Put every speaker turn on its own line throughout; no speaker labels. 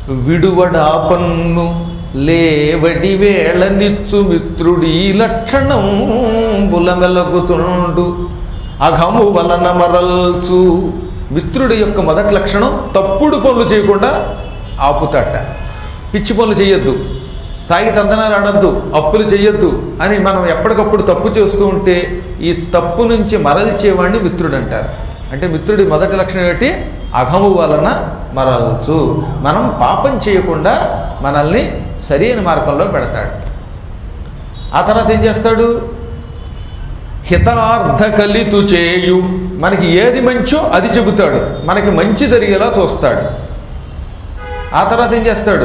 విడువడా పన్ను లేవడి వేళ నిచ్చు మిత్రుడి లక్షణం బులమెలగుతుండు అఘము వలన మరల్చు మిత్రుడి యొక్క మొదటి లక్షణం తప్పుడు పనులు చేయకుండా ఆపుతాట పిచ్చి పనులు చేయొద్దు తాగి తందనాలు ఆడద్దు అప్పులు చేయొద్దు అని మనం ఎప్పటికప్పుడు తప్పు చేస్తూ ఉంటే ఈ తప్పు నుంచి మరల్చేవాడిని మిత్రుడు అంటారు అంటే మిత్రుడి మొదటి లక్షణం ఏంటి అఘము వలన మరల్చు మనం పాపం చేయకుండా మనల్ని సరైన మార్గంలో పెడతాడు ఆ తర్వాత ఏం చేస్తాడు హితార్థ కలితు చేయు మనకి ఏది మంచో అది చెబుతాడు మనకి మంచి జరిగేలా చూస్తాడు ఆ తర్వాత ఏం చేస్తాడు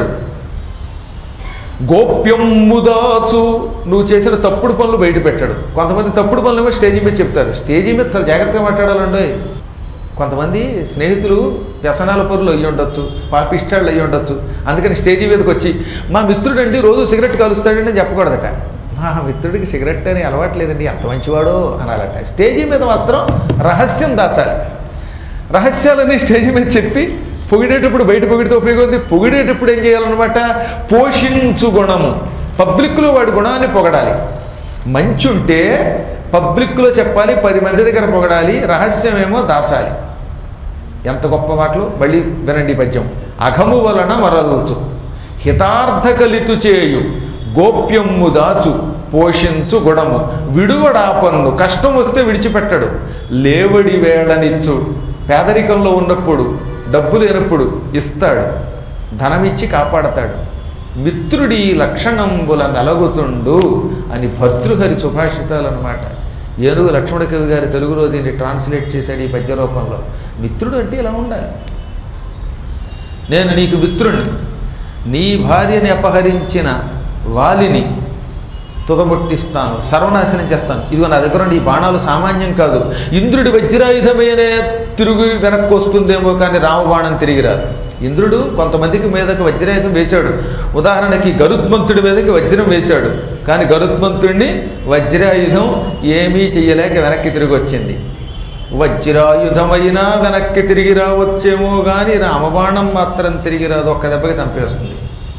గోప్యమ్ము దాచు నువ్వు చేసిన తప్పుడు పనులు బయట పెట్టాడు కొంతమంది తప్పుడు పనులు ఏమో స్టేజీ మీద చెప్తారు స్టేజీ మీద చాలా జాగ్రత్తగా మాట్లాడాలండి కొంతమంది స్నేహితులు వ్యసనాల పరులు అయ్యి ఉండొచ్చు పాపిష్టాళ్ళు అయ్యి ఉండొచ్చు అందుకని స్టేజీ మీదకి వచ్చి మా మిత్రుడండి రోజు సిగరెట్ కలుస్తాడండి అని చెప్పకూడదట మా మిత్రుడికి సిగరెట్ అని అలవాటు లేదండి ఎంత మంచివాడో అనాలట స్టేజీ మీద మాత్రం రహస్యం దాచాలి రహస్యాలని స్టేజ్ మీద చెప్పి పొగిడేటప్పుడు బయట పొగిడితే ఉపయోగం ఉంది పొగిడేటప్పుడు ఏం చేయాలన్నమాట పోషించు గుణము పబ్లిక్లో వాడి గుణాన్ని పొగడాలి మంచి ఉంటే పబ్లిక్లో చెప్పాలి పది మంది దగ్గర పొగడాలి రహస్యమేమో దాచాలి ఎంత గొప్ప మాటలు మళ్ళీ వినండి ఈ పద్యం అఘము వలన మరల్చు హితార్థ కలితు చేయు గోప్యమ్ము దాచు పోషించు గుణము విడువడా పన్ను కష్టం వస్తే విడిచిపెట్టడు లేవడి వేళనిచ్చు పేదరికంలో ఉన్నప్పుడు డబ్బు లేనప్పుడు ఇస్తాడు ధనమిచ్చి కాపాడతాడు మిత్రుడి లక్షణంబుల మెలగుతుండు అని భర్తృహరి సుభాషితాలు అనమాట ఏనుగు లక్ష్మణ కవి గారి తెలుగులో దీన్ని ట్రాన్స్లేట్ చేశాడు ఈ పద్య రూపంలో మిత్రుడు అంటే ఇలా ఉండాలి నేను నీకు మిత్రుణ్ణి నీ భార్యని అపహరించిన వాలిని తుదముట్టిస్తాను సర్వనాశనం చేస్తాను ఇదిగో నా దగ్గర ఈ బాణాలు సామాన్యం కాదు ఇంద్రుడి వజ్రాయుధమేనే తిరుగు వెనక్కి వస్తుందేమో కానీ రామబాణం తిరిగి రాదు ఇంద్రుడు కొంతమందికి మీదకి వజ్రాయుధం వేశాడు ఉదాహరణకి గరుత్మంతుడి మీదకి వజ్రం వేశాడు కానీ గరుత్మంతుడిని వజ్రాయుధం ఏమీ చెయ్యలేక వెనక్కి తిరిగి వచ్చింది వజ్రాయుధమైనా వెనక్కి తిరిగి రావచ్చేమో కానీ రామబాణం మాత్రం తిరిగి రాదు ఒక్క దెబ్బకి చంపేస్తుంది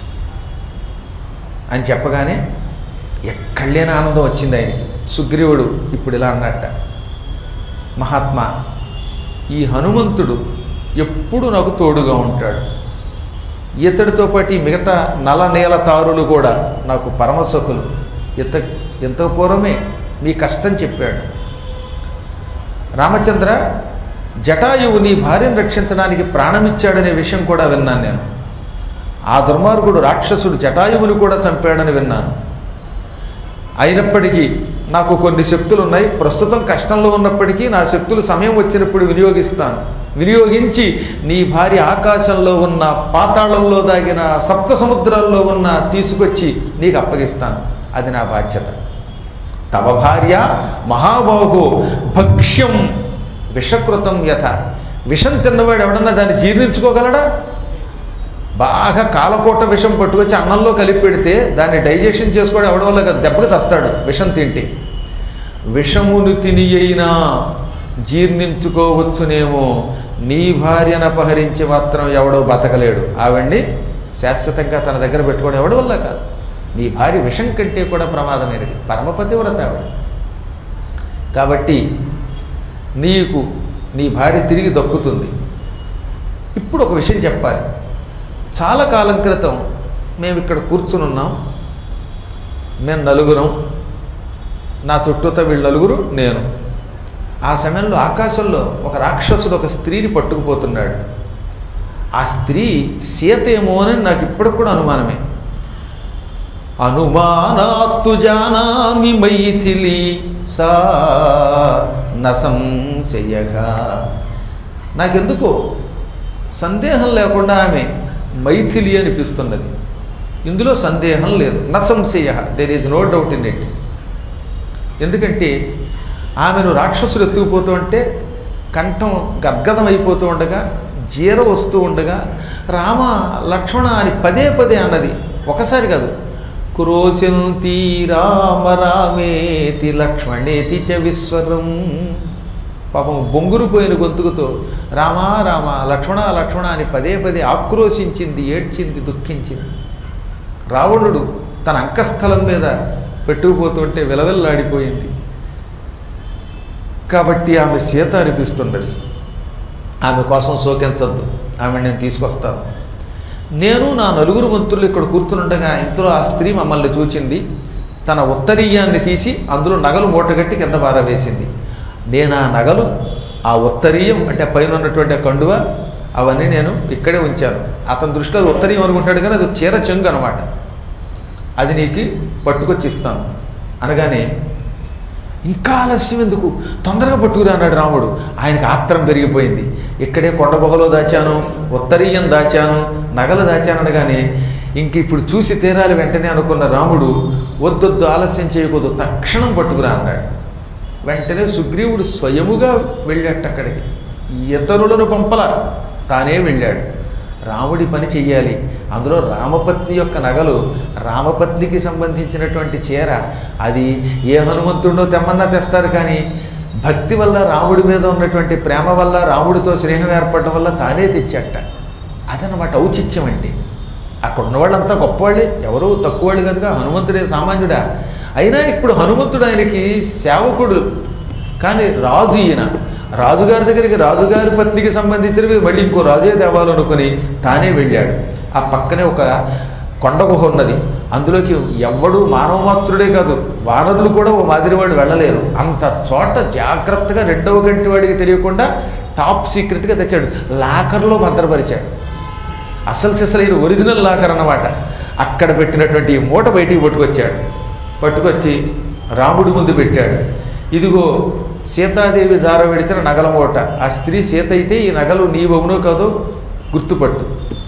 అని చెప్పగానే ఎక్కడలేని ఆనందం వచ్చింది ఆయనకి సుగ్రీవుడు ఇప్పుడు ఇలా అన్నట్ట మహాత్మా ఈ హనుమంతుడు ఎప్పుడు నాకు తోడుగా ఉంటాడు ఇతడితో పాటు ఈ మిగతా నల నేల తారులు కూడా నాకు పరమసఖులు ఇత ఎంతో పూర్వమే మీ కష్టం చెప్పాడు రామచంద్ర జటాయువు నీ భార్యను రక్షించడానికి ప్రాణమిచ్చాడనే విషయం కూడా విన్నాను నేను ఆ దుర్మార్గుడు రాక్షసుడు జటాయువుని కూడా చంపాడని విన్నాను అయినప్పటికీ నాకు కొన్ని శక్తులు ఉన్నాయి ప్రస్తుతం కష్టంలో ఉన్నప్పటికీ నా శక్తులు సమయం వచ్చినప్పుడు వినియోగిస్తాను వినియోగించి నీ భార్య ఆకాశంలో ఉన్న పాతాళంలో దాగిన సప్త సముద్రాల్లో ఉన్న తీసుకొచ్చి నీకు అప్పగిస్తాను అది నా బాధ్యత తవ భార్య మహాబాహు భక్ష్యం విషకృతం యథ విషం తిన్నవాడు ఎవడన్నా దాన్ని జీర్ణించుకోగలడా బాగా కాలకోట విషం పట్టుకొచ్చి అన్నంలో కలిపి పెడితే దాన్ని డైజెషన్ చేసుకోవడం ఎవడం వల్ల కాదు, దెబ్బకి చస్తాడు విషం తింటే విషమును తిని అయినా జీర్ణించుకోవచ్చునేమో నీ భార్యను అపహరించి మాత్రం ఎవడో బతకలేడు ఆవిడ్ని శాశ్వతంగా తన దగ్గర పెట్టుకోవడం ఎవడి వల్ల కాదు నీ భార్య విషం కంటే కూడా ప్రమాదమైనది పరమపతివ్రత ఆవిడ కాబట్టి నీకు నీ భార్య తిరిగి దక్కుతుంది ఇప్పుడు ఒక విషయం చెప్పాలి చాలా కాలం క్రితం మేము ఇక్కడ కూర్చుని ఉన్నాం మేము నలుగురం నా చుట్టూతో వీళ్ళు నలుగురు నేను ఆ సమయంలో ఆకాశంలో ఒక రాక్షసుడు ఒక స్త్రీని పట్టుకుపోతున్నాడు ఆ స్త్రీ సీత ఏమో అని నాకు ఇప్పటికి కూడా అనుమానమే అనుమానాత్తు జానామి మైథిలి సా నసంశయగా నాకెందుకో సందేహం లేకుండా ఆమె మైథిలి అనిపిస్తున్నది ఇందులో సందేహం లేదు నసంశయ there is no doubt in it ఎందుకంటే ఆమెను రాక్షసులు ఎత్తుకుపోతూ ఉంటే కంఠం గద్గదం అయిపోతూ ఉండగా జీర వస్తూ ఉండగా రామ లక్ష్మణ అని పదే పదే అన్నది ఒకసారి కాదు కురోశంతి రామ రామేతి లక్ష్మణేతి చ విశ్వరం పాపం బొంగురు పోయిన గొంతుకుతో రామా రామ లక్ష్మణ లక్ష్మణ అని పదే పదే ఆక్రోశించింది ఏడ్చింది దుఃఖించింది రావణుడు తన అంకస్థలం మీద పెట్టుకుపోతుంటే విలవిల్లాడిపోయింది కాబట్టి ఆమె సీత అనిపిస్తున్నది ఆమె కోసం శోకించద్దు ఆమె నేను తీసుకొస్తాను నేను నా నలుగురు మంత్రులు ఇక్కడ కూర్చునుండగా ఇంతలో ఆ స్త్రీ మమ్మల్ని చూచింది తన ఉత్తరీయాన్ని తీసి అందులో నగలు మూటగట్టి కింద పారవేసింది నేను ఆ నగలు ఆ ఉత్తరీయం అంటే పైన ఉన్నటువంటి ఆ కండువ అవన్నీ నేను ఇక్కడే ఉంచాను అతని దృష్టిలో అది ఉత్తరీయం అనుకుంటాడు కానీ అది చీర చెంగు అనమాట అది నీకు పట్టుకొచ్చి ఇస్తాను అనగానే ఇంకా ఆలస్యం ఎందుకు తొందరగా పట్టుకురా అన్నాడు రాముడు ఆయనకు ఆత్రం పెరిగిపోయింది ఇక్కడే కొండ గుహలో దాచాను ఉత్తరీయం దాచాను నగలు దాచాను అనగానే ఇంక ఇప్పుడు చూసి తీరాలి వెంటనే అనుకున్న రాముడు వద్దొద్దు ఆలస్యం చేయకూడదు తక్షణం పట్టుకురా అన్నాడు వెంటనే సుగ్రీవుడు స్వయముగా వెళ్ళాట అక్కడికి ఇతరులను పంపల తానే వెళ్ళాడు రాముడి పని చెయ్యాలి అందులో రామపత్ని యొక్క నగలు రామపత్నికి సంబంధించినటువంటి చీర అది ఏ హనుమంతుడినో తెమ్మన్నా తెస్తారు కానీ భక్తి వల్ల రాముడి మీద ఉన్నటువంటి ప్రేమ వల్ల రాముడితో స్నేహం ఏర్పడడం వల్ల తానే తెచ్చట అదనమాట ఔచిత్యం అంటే అక్కడ ఉన్న వాళ్ళంతా గొప్పవాళ్ళే ఎవరు తక్కువవాళ్ళు కనుక హనుమంతుడే సామాన్యుడా అయినా ఇప్పుడు హనుమంతుడు ఆయనకి సేవకుడు కానీ రాజు ఈయన రాజుగారి దగ్గరికి రాజుగారి పత్నికి సంబంధించినవి మళ్ళీ ఇంకో రాజే తేవాలనుకుని తానే వెళ్ళాడు ఆ పక్కనే ఒక కొండ గుహ ఉన్నది అందులోకి ఎవ్వడు మానవ మాత్రుడే కాదు వానరులు కూడా ఓ మాదిరి వాడు వెళ్ళలేరు అంత చోట జాగ్రత్తగా రెండవ గంటి వాడికి తెలియకుండా టాప్ సీక్రెట్గా తెచ్చాడు లాకర్లో భద్రపరిచాడు అసలు సిసలైన ఒరిజినల్ లాకర్ అన్నమాట అక్కడ పెట్టినటువంటి ఈ మూట బయటికి పట్టుకొచ్చాడు పట్టుకొచ్చి రాముడి ముందు పెట్టాడు ఇదిగో సీతాదేవి జార విడిచిన నగల మూట ఆ స్త్రీ సీత అయితే ఈ నగలు నీవవునో కాదో గుర్తుపట్టు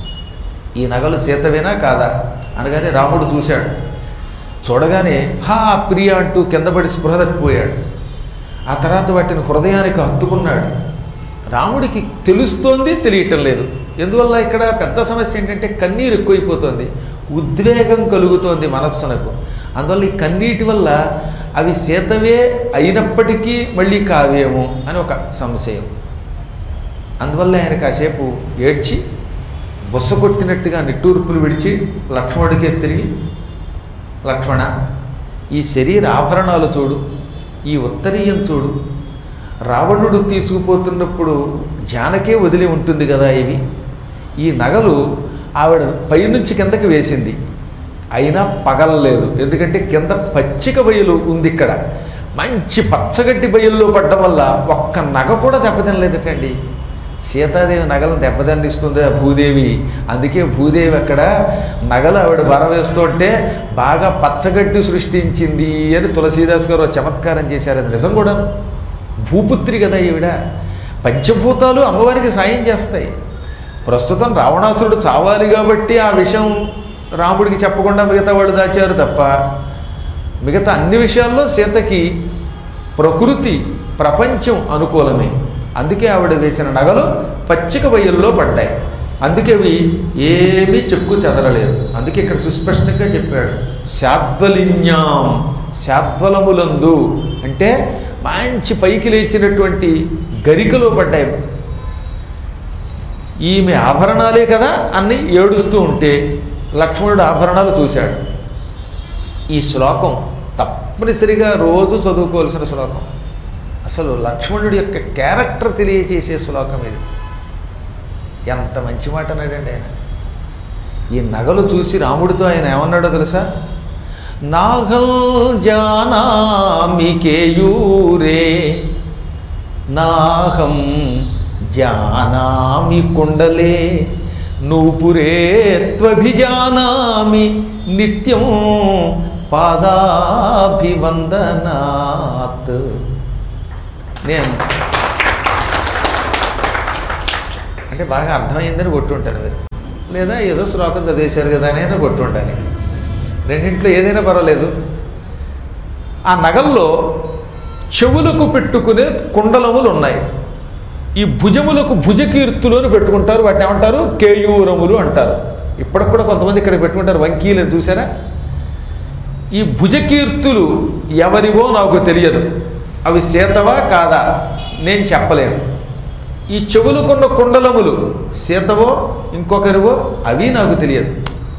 ఈ నగలు సీతవేనా కాదా అనగానే రాముడు చూశాడు చూడగానే హా ప్రియ అంటూ కింద పడి స్పృహ తప్పిపోయాడు ఆ తర్వాత వాటిని హృదయానికి హత్తుకున్నాడు రాముడికి తెలుస్తోంది తెలియటం లేదు ఎందువల్ల ఇక్కడ పెద్ద సమస్య ఏంటంటే కన్నీరు ఎక్కువైపోతుంది ఉద్వేగం కలుగుతోంది మనస్సునకు అందువల్ల ఈ కన్నీటి వల్ల అవి సీతవే అయినప్పటికీ మళ్ళీ కావేమో అని ఒక సంశయం అందువల్ల ఆయన కాసేపు ఏడ్చి బుస్స కొట్టినట్టుగా నిట్టూర్పులు విడిచి లక్ష్మణుడికేసి తిరిగి లక్ష్మణ ఈ శరీర ఆభరణాలు చూడు ఈ ఉత్తరీయం చూడు రావణుడు తీసుకుపోతున్నప్పుడు జానకే వదిలి ఉంటుంది కదా ఇవి ఈ నగలు ఆవిడ పైనుంచి కిందకి వేసింది అయినా పగలలేదు ఎందుకంటే కింద పచ్చిక బయలు ఉంది ఇక్కడ మంచి పచ్చగడ్డి బయలులో పడ్డం వల్ల ఒక్క నగ కూడా దెబ్బతినలేదటండి సీతాదేవి నగలను దెబ్బతినిస్తుంది ఆ భూదేవి అందుకే భూదేవి అక్కడ నగలు ఆవిడ వరవేస్తుంటే బాగా పచ్చగడ్డి సృష్టించింది అని తులసీదాస్ గారు ఒక చమత్కారం చేశారు అది నిజం కూడాను భూపుత్రి కదా ఈవిడ పంచభూతాలు అమ్మవారికి సాయం చేస్తాయి ప్రస్తుతం రావణాసురుడు చావాలి కాబట్టి ఆ విషయం రాముడికి చెప్పకుండా మిగతా వాళ్ళు దాచారు తప్ప మిగతా అన్ని విషయాల్లో సీతకి ప్రకృతి ప్రపంచం అనుకూలమే అందుకే ఆవిడ వేసిన నగలు పచ్చిక బయల్లో పడ్డాయి అందుకే అవి ఏమీ చెక్కు చెదరలేదు అందుకే ఇక్కడ సుస్పష్టంగా చెప్పాడు శాద్వలిన్యాం శాద్వలములందు అంటే మంచి పైకి లేచినటువంటి గరికలో పడ్డాయి ఈమె ఆభరణాలే కదా అన్ని ఏడుస్తూ ఉంటే లక్ష్మణుడు ఆభరణాలు చూశాడు ఈ శ్లోకం తప్పనిసరిగా రోజు చదువుకోవాల్సిన శ్లోకం అసలు లక్ష్మణుడి యొక్క క్యారెక్టర్ తెలియజేసే శ్లోకం ఇది ఎంత మంచి మాట అన్నాడండి ఆయన ఈ నగలు చూసి రాముడితో ఆయన ఏమన్నాడో తెలుసా నాగల్ జానామి కేయూరే నాహం జానామి కుండలే నూపురే త్వభిజానామి నిత్యం పాదాభివందనాత్ నేను అంటే బాగా అర్థమైందని కొట్టుంటారు మీరు లేదా ఏదో శ్లోకం చదివేశారు కదా అని అయినా కొట్టుంటాను రెండింట్లో ఏదైనా పర్వాలేదు ఆ నగల్లో చెవులకు పెట్టుకునే కుండలములు ఉన్నాయి ఈ భుజములకు భుజకీర్తులు అని పెట్టుకుంటారు వాటిని ఏమంటారు కేయూరములు అంటారు ఇప్పటికి కూడా కొంతమంది ఇక్కడ పెట్టుకుంటారు వంకీలు అని చూసారా ఈ భుజకీర్తులు ఎవరివో నాకు తెలియదు అవి సీతవా కాదా నేను చెప్పలేను ఈ చెవులుకున్న కుండలములు సీతవో ఇంకొకరివో అవి నాకు తెలియదు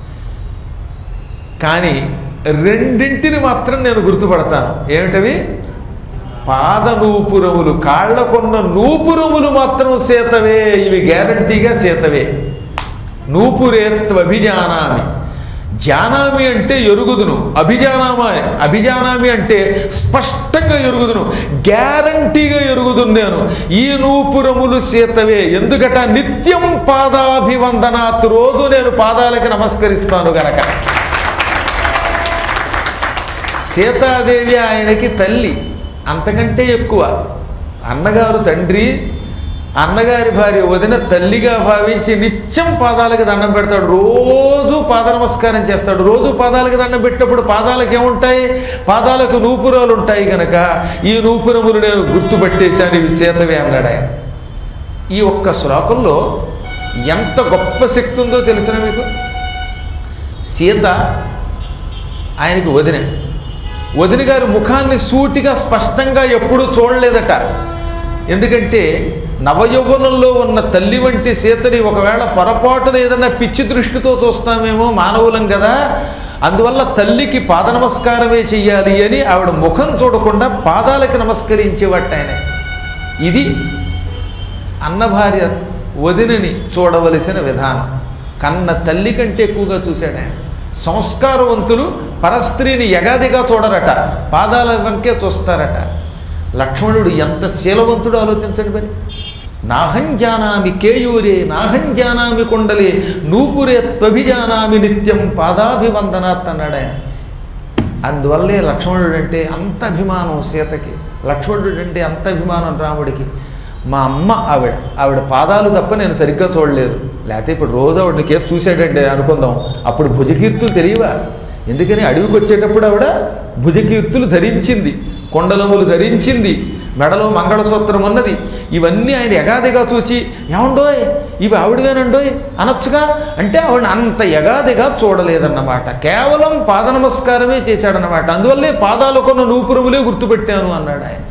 కానీ రెండింటిని మాత్రం నేను గుర్తుపడతాను ఏమిటవి పాద నూపురములు కాళ్ళకున్న నూపురములు మాత్రం సీతవే ఇవి గ్యారంటీగా సీతవే నూపురేత్వభిజానామి జానామి అంటే ఎరుగుదును అభిజానామా అభిజానామి అంటే స్పష్టంగా ఎరుగుదును గ్యారంటీగా ఎరుగుదును నేను ఈ నూపురములు సీతవే ఎందుకట నిత్యం పాదాభివందనాత్ రోజు నేను పాదాలకి నమస్కరిస్తాను గనక సీతాదేవి ఆయనకి తల్లి అంతకంటే ఎక్కువ అన్నగారు తండ్రి అన్నగారి భార్య వదిన తల్లిగా భావించి నిత్యం పాదాలకి దండం పెడతాడు రోజు పాద నమస్కారం చేస్తాడు రోజు పాదాలకి దండం పెట్టినప్పుడు పాదాలకు ఏముంటాయి పాదాలకు నూపురాలు ఉంటాయి కనుక ఈ నూపురములు నేను గుర్తుపట్టేశాను ఇవి సీతవే అన్నాడు ఆయన ఈ ఒక్క శ్లోకంలో ఎంత గొప్ప శక్తి ఉందో తెలిసిన మీకు సీత ఆయనకి వదిన వదిన గారి ముఖాన్ని సూటిగా స్పష్టంగా ఎప్పుడూ చూడలేదట ఎందుకంటే నవయువనంలో ఉన్న తల్లి వంటి సీతని ఒకవేళ పొరపాటున ఏదన్నా పిచ్చి దృష్టితో చూస్తామేమో మానవులం కదా అందువల్ల తల్లికి పాద నమస్కారమే చెయ్యాలి అని ఆవిడ ముఖం చూడకుండా పాదాలకి నమస్కరించేవట ఆయన ఇది అన్నభార్య వదినని చూడవలసిన విధానం కన్న తల్లి కంటే ఎక్కువగా చూశాడు ఆయన సంస్కారవంతులు పరస్త్రీని యగాదిగా చూడరట పాదాల వంకే చూస్తారట లక్ష్మణుడు ఎంత శీలవంతుడు ఆలోచించండి మరి నాహం జానామి కేయూరే నాహం జానామి కొండలే నూపురే త్వభిజానామి నిత్యం పాదాభివందనాత్ అన్నాడు ఆయన అందువల్లే లక్ష్మణుడు అంటే అంత అభిమానం సీతకి లక్ష్మణుడు అంటే అంత అభిమానం రాముడికి మా అమ్మ ఆవిడ ఆవిడ పాదాలు తప్ప నేను సరిగ్గా చూడలేదు లేకపోతే ఇప్పుడు రోజు ఆవిడని కేసు చూశాడంటే అనుకుందాం అప్పుడు భుజకీర్తులు తెలియవా ఎందుకని అడవికి వచ్చేటప్పుడు ఆవిడ భుజకీర్తులు ధరించింది కొండలములు ధరించింది మెడలో మంగళసూత్రం ఉన్నది ఇవన్నీ ఆయన ఎగాదిగా చూచి ఏమండోయ్ ఇవి ఆవిడవేనండోయ్ అనొచ్చుగా అంటే ఆవిడ అంత ఎగాదిగా చూడలేదన్నమాట కేవలం పాద నమస్కారమే చేశాడన్నమాట అందువల్లే పాదాలు కొన్న నూపురములే గుర్తుపెట్టాను అన్నాడు ఆయన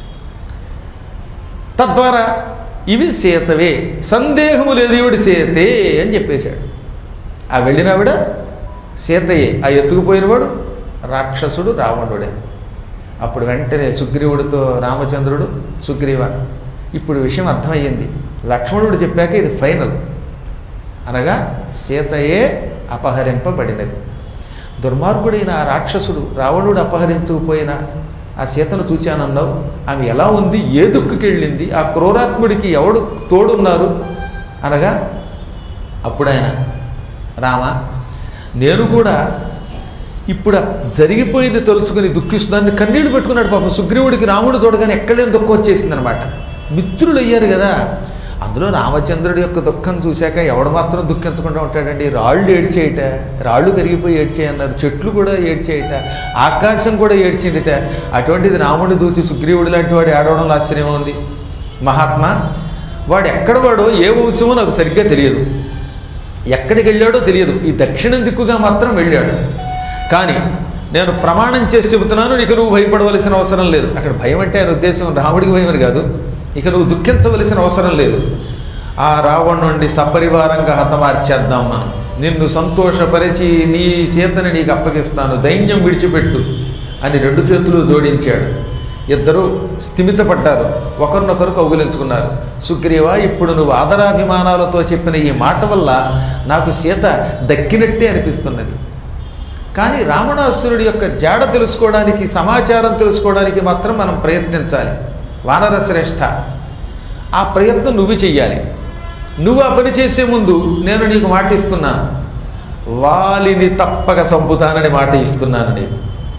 తద్వారా ఇవి సీతవే సందేహము లేదు ఈవిడి సీతే అని చెప్పేశాడు ఆ వెళ్ళిన ఆవిడ సీతయే ఆ ఎత్తుకుపోయినవాడు రాక్షసుడు రావణుడే అప్పుడు వెంటనే సుగ్రీవుడితో రామచంద్రుడు సుగ్రీవ ఇప్పుడు విషయం అర్థమయ్యింది లక్ష్మణుడు చెప్పాక ఇది ఫైనల్ అనగా సీతయే అపహరింపబడినది దుర్మార్గుడైన ఆ రాక్షసుడు రావణుడు అపహరించుకుపోయిన ఆ సీతను చూచానన్నావు ఆమె ఎలా ఉంది ఏ దుక్కుకి వెళ్ళింది ఆ క్రూరాత్ముడికి ఎవడు తోడున్నారు అనగా అప్పుడు ఆయన రామ నేను కూడా ఇప్పుడు ఆ జరిగిపోయింది తలుచుకుని దుఃఖిస్తున్నాను కన్నీళ్లు పెట్టుకున్నాడు పాపం సుగ్రీవుడికి రాముడు చూడగానే ఎక్కడేం దుఃఖం వచ్చేసిందనమాట మిత్రులు అయ్యారు కదా అందులో రామచంద్రుడి యొక్క దుఃఖం చూశాక ఎవడు మాత్రం దుఃఖించకుండా ఉంటాడండి రాళ్ళు ఏడ్చేయట రాళ్ళు కరిగిపోయి ఏడ్చేయి అన్నారు చెట్లు కూడా ఏడ్చేయట ఆకాశం కూడా ఏడ్చిందిట అటువంటిది రాముడిని చూసి సుగ్రీవుడు లాంటి వాడు ఏడవడంలో ఆశ్చర్యం ఉంది మహాత్మా వాడు ఎక్కడ వాడో ఏ వంశమో నాకు సరిగ్గా తెలియదు ఎక్కడికి వెళ్ళాడో తెలియదు ఈ దక్షిణం దిక్కుగా మాత్రం వెళ్ళాడు కానీ నేను ప్రమాణం చేసి చెబుతున్నాను ఇక నువ్వు భయపడవలసిన అవసరం లేదు అక్కడ భయం అంటే ఆయన ఉద్దేశం రాముడికి భయం అని కాదు ఇక నువ్వు దుఃఖించవలసిన అవసరం లేదు ఆ రావణుండి సపరివారంగా హతమార్చేద్దాం మనం నిన్ను సంతోషపరిచి నీ సీతని నీకు అప్పగిస్తాను దైన్యం విడిచిపెట్టు అని రెండు చేతులు జోడించాడు ఇద్దరు స్థిమితపడ్డారు ఒకరినొకరు కౌగులించుకున్నారు సుగ్రీవ ఇప్పుడు నువ్వు ఆదరాభిమానాలతో చెప్పిన ఈ మాట వల్ల నాకు సీత దక్కినట్టే అనిపిస్తున్నది కానీ రావణాసురుడి యొక్క జాడ తెలుసుకోవడానికి సమాచారం తెలుసుకోవడానికి మాత్రం మనం ప్రయత్నించాలి వానర శ్రేష్ఠ ఆ ప్రయత్నం నువ్వు చెయ్యాలి నువ్వు ఆ పని చేసే ముందు నేను నీకు మాట ఇస్తున్నాను వాలిని తప్పక చంపుతానని మాట ఇస్తున్నాను నీకు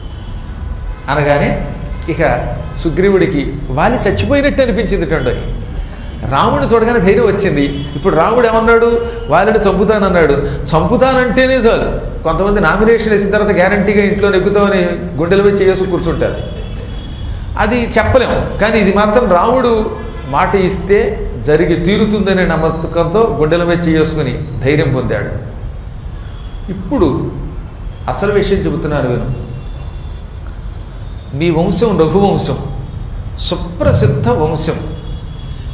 అనగానే ఇక సుగ్రీవుడికి వాలి చచ్చిపోయినట్టు అనిపించింది టండో రాముడిని చూడగానే ధైర్యం వచ్చింది ఇప్పుడు రాముడు ఏమన్నాడు వాలిని చంపుతానన్నాడు చంపుతానంటేనే చాలు కొంతమంది నామినేషన్ వేసిన తర్వాత గ్యారంటీగా ఇంట్లో నెగ్గుతామని గుండెల మీద చేసి కూర్చుంటారు అది చెప్పలేం కానీ ఇది మాత్రం రాముడు మాట ఇస్తే జరిగి తీరుతుందనే నమ్మకంతో గుండెల మీద చేసుకుని ధైర్యం పొందాడు ఇప్పుడు అసలు విషయం చెబుతున్నారు విను మీ వంశం రఘువంశం సుప్రసిద్ధ వంశం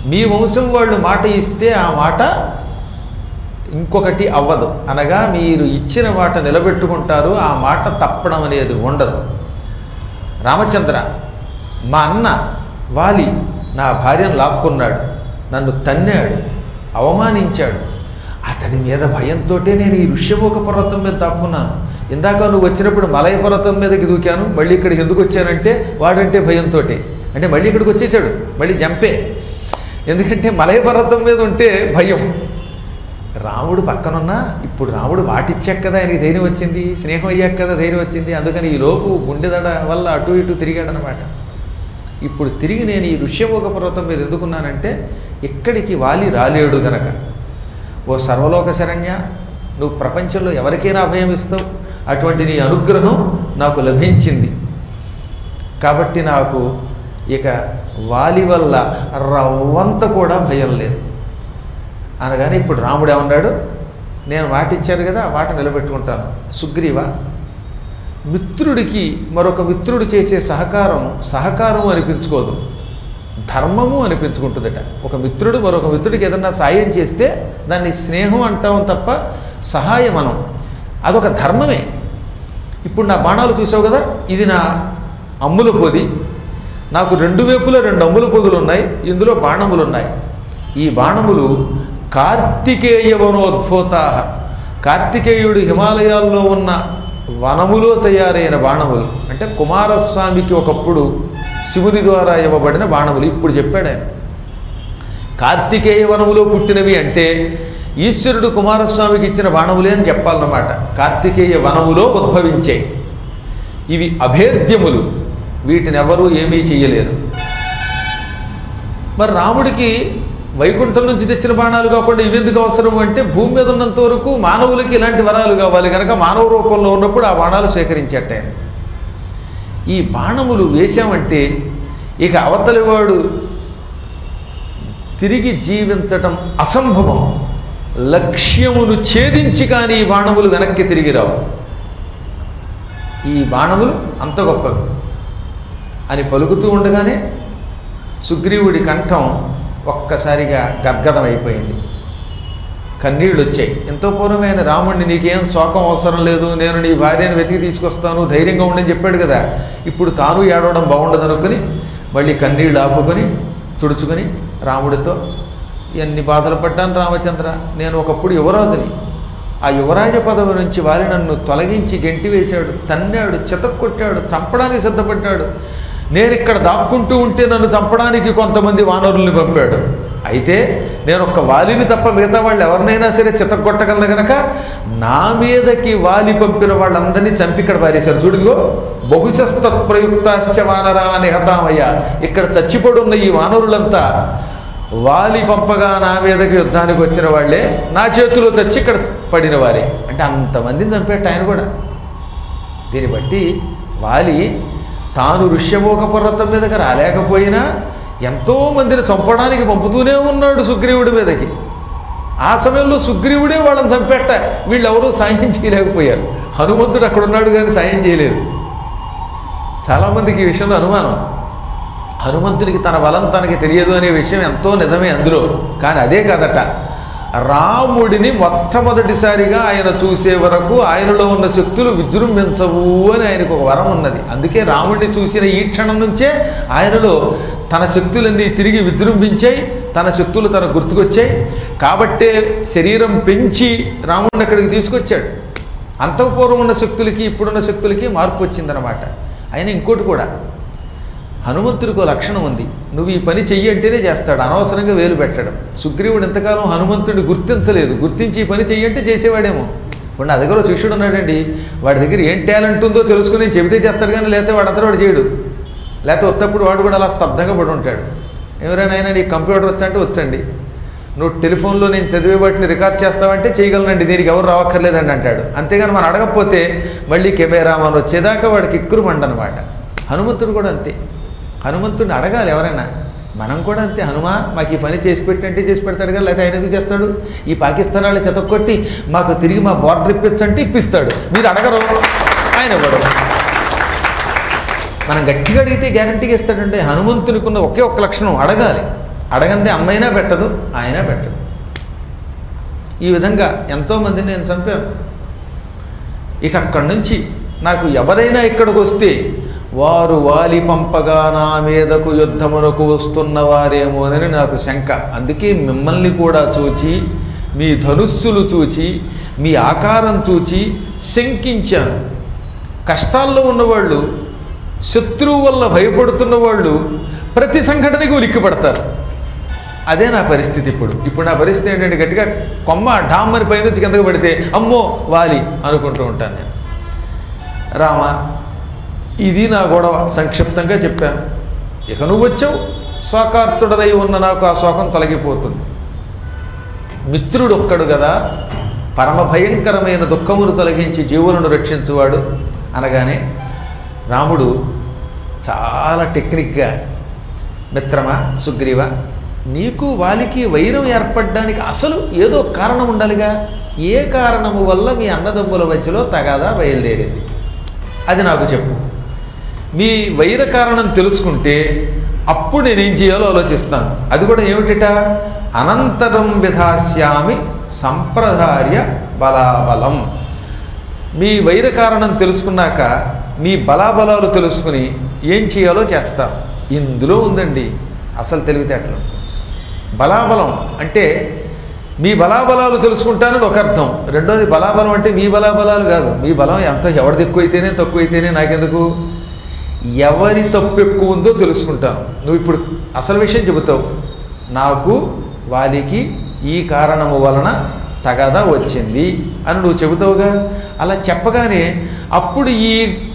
మీ వంశం వాళ్ళు మాట ఇస్తే ఆ మాట ఇంకొకటి అవ్వదు అనగా మీరు ఇచ్చిన మాట నిలబెట్టుకుంటారు ఆ మాట తప్పడం అనేది ఉండదు రామచంద్ర మా అన్న వాలి నా భార్యను లాక్కున్నాడు నన్ను తన్నాడు అవమానించాడు అతడి మీద భయంతో నేను ఈ ఋష్యమూక పర్వతం మీద దాక్కున్నాను ఇందాక నువ్వు వచ్చినప్పుడు మలయ పర్వతం మీదకి దూకాను మళ్ళీ ఇక్కడికి ఎందుకు వచ్చానంటే వాడంటే భయంతో అంటే మళ్ళీ ఇక్కడికి వచ్చేసాడు మళ్ళీ జంపే ఎందుకంటే మలయ పర్వతం మీద ఉంటే భయం రాముడు పక్కనున్నా ఇప్పుడు రాముడు మాటిచ్చాక కదా ఆయనకి ధైర్యం వచ్చింది స్నేహం అయ్యాక కదా ధైర్యం వచ్చింది అందుకని ఈ లోపు గుండెదడ వల్ల అటు ఇటు తిరిగాడనమాట ఇప్పుడు తిరిగి నేను ఈ ఋష్యమోగ పర్వతం మీద ఎందుకున్నానంటే ఇక్కడికి వాలి రాలేడు గనక ఓ సర్వలోక శరణ్య నువ్వు ప్రపంచంలో ఎవరికైనా అభయం ఇస్తావు అటువంటి నీ అనుగ్రహం నాకు లభించింది కాబట్టి నాకు ఇక వాలి వల్ల రవ్వంత కూడా భయం లేదు అనగానే ఇప్పుడు రాముడు ఏమన్నాడు నేను మాట ఇచ్చాను కదా ఆ మాట నిలబెట్టుకుంటాను సుగ్రీవ మిత్రుడికి మరొక మిత్రుడు చేసే సహకారం సహకారం అనిపించుకోదు ధర్మము అనిపించుకుంటుందట ఒక మిత్రుడు మరొక మిత్రుడికి ఏదన్నా సాయం చేస్తే దాన్ని స్నేహం అంటాం తప్ప సహాయం అనం అదొక ధర్మమే ఇప్పుడు నా బాణాలు చూసావు కదా ఇది నా అమ్ముల పొది నాకు రెండు వైపులా రెండు అమ్ముల పొదులు ఉన్నాయి ఇందులో బాణములు ఉన్నాయి ఈ బాణములు కార్తికేయ వనోద్భూతా కార్తికేయుడు హిమాలయాల్లో ఉన్న వనములో తయారైన బాణములు అంటే కుమారస్వామికి ఒకప్పుడు శివుని ద్వారా ఇవ్వబడిన బాణములు ఇప్పుడు చెప్పాడు ఆయన కార్తికేయ వనములో పుట్టినవి అంటే ఈశ్వరుడు కుమారస్వామికి ఇచ్చిన బాణములే అని చెప్పాలన్నమాట కార్తికేయ వనములో ఉద్భవించాయి ఇవి అభేద్యములు వీటిని ఎవరూ ఏమీ చెయ్యలేరు మరి రాముడికి వైకుంఠం నుంచి తెచ్చిన బాణాలు కాకుండా ఇవెందుకు అవసరం అంటే భూమి మీద ఉన్నంత వరకు మానవులకి ఇలాంటి వరాలు కావాలి కనుక మానవ రూపంలో ఉన్నప్పుడు ఆ బాణాలు సేకరించట ఆయన ఈ బాణములు వేశామంటే ఇక అవతలివాడు తిరిగి జీవించటం అసంభవం లక్ష్యమును ఛేదించి కానీ ఈ బాణములు వెనక్కి తిరిగి రావు ఈ బాణములు అంత గొప్పవి అని పలుకుతూ ఉండగానే సుగ్రీవుడి కంఠం ఒక్కసారిగా గద్గదమైపోయింది కన్నీళ్ళు వచ్చాయి ఎంతో పూర్వమైన రాముడిని నీకేం శోకం అవసరం లేదు నేను నీ భార్యను వెతికి తీసుకొస్తాను ధైర్యంగా ఉండని చెప్పాడు కదా ఇప్పుడు తాను ఏడవడం బాగుండదు అనుకుని మళ్ళీ కన్నీళ్ళు ఆపుకొని తుడుచుకొని రాముడితో ఎన్ని బాధలు పడ్డాను రామచంద్ర నేను ఒకప్పుడు యువరాజుని ఆ యువరాజ పదవి నుంచి వారి నన్ను తొలగించి గెంటి వేశాడు తన్నాడు చితక్కొట్టాడు చంపడానికి సిద్ధపడ్డాడు నేను ఇక్కడ దాక్కుంటూ ఉంటే నన్ను చంపడానికి కొంతమంది వానరుల్ని పంపాడు అయితే నేను ఒక్క వాలిని తప్ప మిగతా వాళ్ళు ఎవరినైనా సరే చితక్కొట్టగలను గనక నా మీదకి వాలి పంపిన వాళ్ళందరినీ చంపి ఇక్కడ పారేశారు చూడుగో బహుశస్తత్ప్రయుక్తాశ్చ వానరా నిహతామయ్య ఇక్కడ చచ్చిపడున్న ఈ వానరులంతా వాలి పంపగా నా మీదకి యుద్ధానికి వచ్చిన వాళ్ళే నా చేతిలో చచ్చి ఇక్కడ పడిన వారే అంటే అంతమందిని చంపేట ఆయన కూడా దీన్ని బట్టి వాలి తాను ఋష్యమోక పర్వతం మీదకి రాలేకపోయినా ఎంతో మందిని చంపడానికి పంపుతూనే ఉన్నాడు సుగ్రీవుడి మీదకి ఆ సమయంలో సుగ్రీవుడే వాళ్ళని చంపెట్ట వీళ్ళెవరూ సాయం చేయలేకపోయారు హనుమంతుడు అక్కడ ఉన్నాడు కానీ సాయం చేయలేదు చాలామందికి ఈ విషయంలో అనుమానం హనుమంతునికి తన బలం తనకి తెలియదు అనే విషయం ఎంతో నిజమే అందులో కానీ అదే కాదట రాముడిని మొట్టమొదటిసారిగా ఆయన చూసే వరకు ఆయనలో ఉన్న శక్తులు విజృంభించవు అని ఆయనకు ఒక వరం ఉన్నది అందుకే రాముడిని చూసిన ఈ క్షణం నుంచే ఆయనలో తన శక్తులన్నీ తిరిగి విజృంభించాయి తన శక్తులు తన గుర్తుకొచ్చాయి కాబట్టే శరీరం పెంచి రాముడిని అక్కడికి తీసుకొచ్చాడు అంతఃపూర్వం ఉన్న శక్తులకి ఇప్పుడున్న శక్తులకి మార్పు వచ్చిందనమాట ఆయన ఇంకోటి కూడా హనుమంతుడికి ఒక లక్షణం ఉంది నువ్వు ఈ పని చెయ్యి అంటేనే చేస్తాడు అనవసరంగా వేలు పెట్టడం సుగ్రీవుడు ఎంతకాలం హనుమంతుడిని గుర్తించలేదు గుర్తించి ఈ పని చెయ్యి అంటే చేసేవాడేమో ఇప్పుడు నా దగ్గర ఓ శిష్యుడు ఉన్నాడండి వాడి దగ్గర ఏం టాలెంట్ ఉందో తెలుసుకుని చెబితే చేస్తాడు కానీ లేకపోతే వాడంతా వాడు చేయడు లేకపోతే ఉత్తప్పుడు వాడు కూడా అలా స్తబ్దంగా పడి ఉంటాడు ఎవరైనా నీకు కంప్యూటర్ వచ్చంటే వచ్చండి నువ్వు టెలిఫోన్లో నేను చదివే వాటిని రికార్డ్ చేస్తావంటే చేయగలనండి దీనికి ఎవరు రావక్కర్లేదండి అంటాడు అంతేగాని మనం అడగకపోతే మళ్ళీ కెమెరా మన వచ్చేదాకా వాడికి ఇక్కురు మండనమాట హనుమంతుడు కూడా అంతే హనుమంతుడిని అడగాలి ఎవరైనా మనం కూడా అంతే హనుమా మాకు ఈ పని చేసి పెట్టంటే చేసి పెడతాడు కానీ లేకపోతే ఆయన ఎందుకు చేస్తాడు ఈ పాకిస్తాన్ వాళ్ళు చెతక్కొట్టి మాకు తిరిగి మా బార్డర్ ఇప్పించంటే ఇప్పిస్తాడు మీరు అడగరు ఆయన ఇవ్వడు మనం గట్టిగా అడిగితే గ్యారంటీగా ఇస్తాడంటే హనుమంతునికి ఉన్న ఒకే ఒక్క లక్షణం అడగాలి అడగంది అమ్మైనా పెట్టదు ఆయన పెట్టడు ఈ విధంగా ఎంతోమందిని నేను చంపాను ఇక అక్కడి నుంచి నాకు ఎవరైనా ఇక్కడికి వస్తే వారు వాలి పంపగా నా మీదకు యుద్ధమునకు వస్తున్న వారేమోనని నాకు శంక అందుకే మిమ్మల్ని కూడా చూచి మీ ధనుస్సులు చూచి మీ ఆకారం చూచి శంకించాను కష్టాల్లో ఉన్నవాళ్ళు శత్రువు వల్ల భయపడుతున్న వాళ్ళు ప్రతి సంఘటనకి ఉలిక్కి పడతారు అదే నా పరిస్థితి ఇప్పుడు ఇప్పుడు నా పరిస్థితి ఏంటంటే గట్టిగా కొమ్మ డామ్మని పైనుంచి కిందకు పడితే అమ్మో వాలి అనుకుంటూ ఉంటాను నేను రామ ఇది నా గొడవ సంక్షిప్తంగా చెప్పాను ఇక నువ్వు వచ్చావు శోకార్తుడరై ఉన్న నాకు ఆ శోకం తొలగిపోతుంది మిత్రుడు ఒక్కడు కదా పరమ భయంకరమైన దుఃఖమును తొలగించి జీవులను రక్షించువాడు అనగానే రాముడు చాలా టెక్నిక్గా మిత్రమా సుగ్రీవ నీకు వాలికి వైరం ఏర్పడడానికి అసలు ఏదో కారణం ఉండాలిగా ఏ కారణము వల్ల మీ అన్నదమ్ముల మధ్యలో తగాదా బయలుదేరింది అది నాకు చెప్పు మీ వైర కారణం తెలుసుకుంటే అప్పుడు నేనేం చేయాలో ఆలోచిస్తాను అది కూడా ఏమిటిట అనంతరం విధాస్యామి సంప్రదార్య బలాబలం మీ వైర కారణం తెలుసుకున్నాక మీ బలాబలాలు తెలుసుకుని ఏం చేయాలో చేస్తాం ఇందులో ఉందండి అసలు తెలివితేటలు బలాబలం అంటే మీ బలాబలాలు తెలుసుకుంటానని ఒక అర్థం రెండోది బలాబలం అంటే మీ బలాబలాలు కాదు మీ బలం ఎంత ఎవరిది ఎక్కువైతేనే తక్కువైతేనే నాకెందుకు ఎవరి తప్పు ఎక్కువ ఉందో తెలుసుకుంటాను నువ్వు ఇప్పుడు అసలు విషయం చెబుతావు నాకు వాలికి ఈ కారణము వలన తగదా వచ్చింది అని నువ్వు చెబుతావుగా అలా చెప్పగానే అప్పుడు ఈ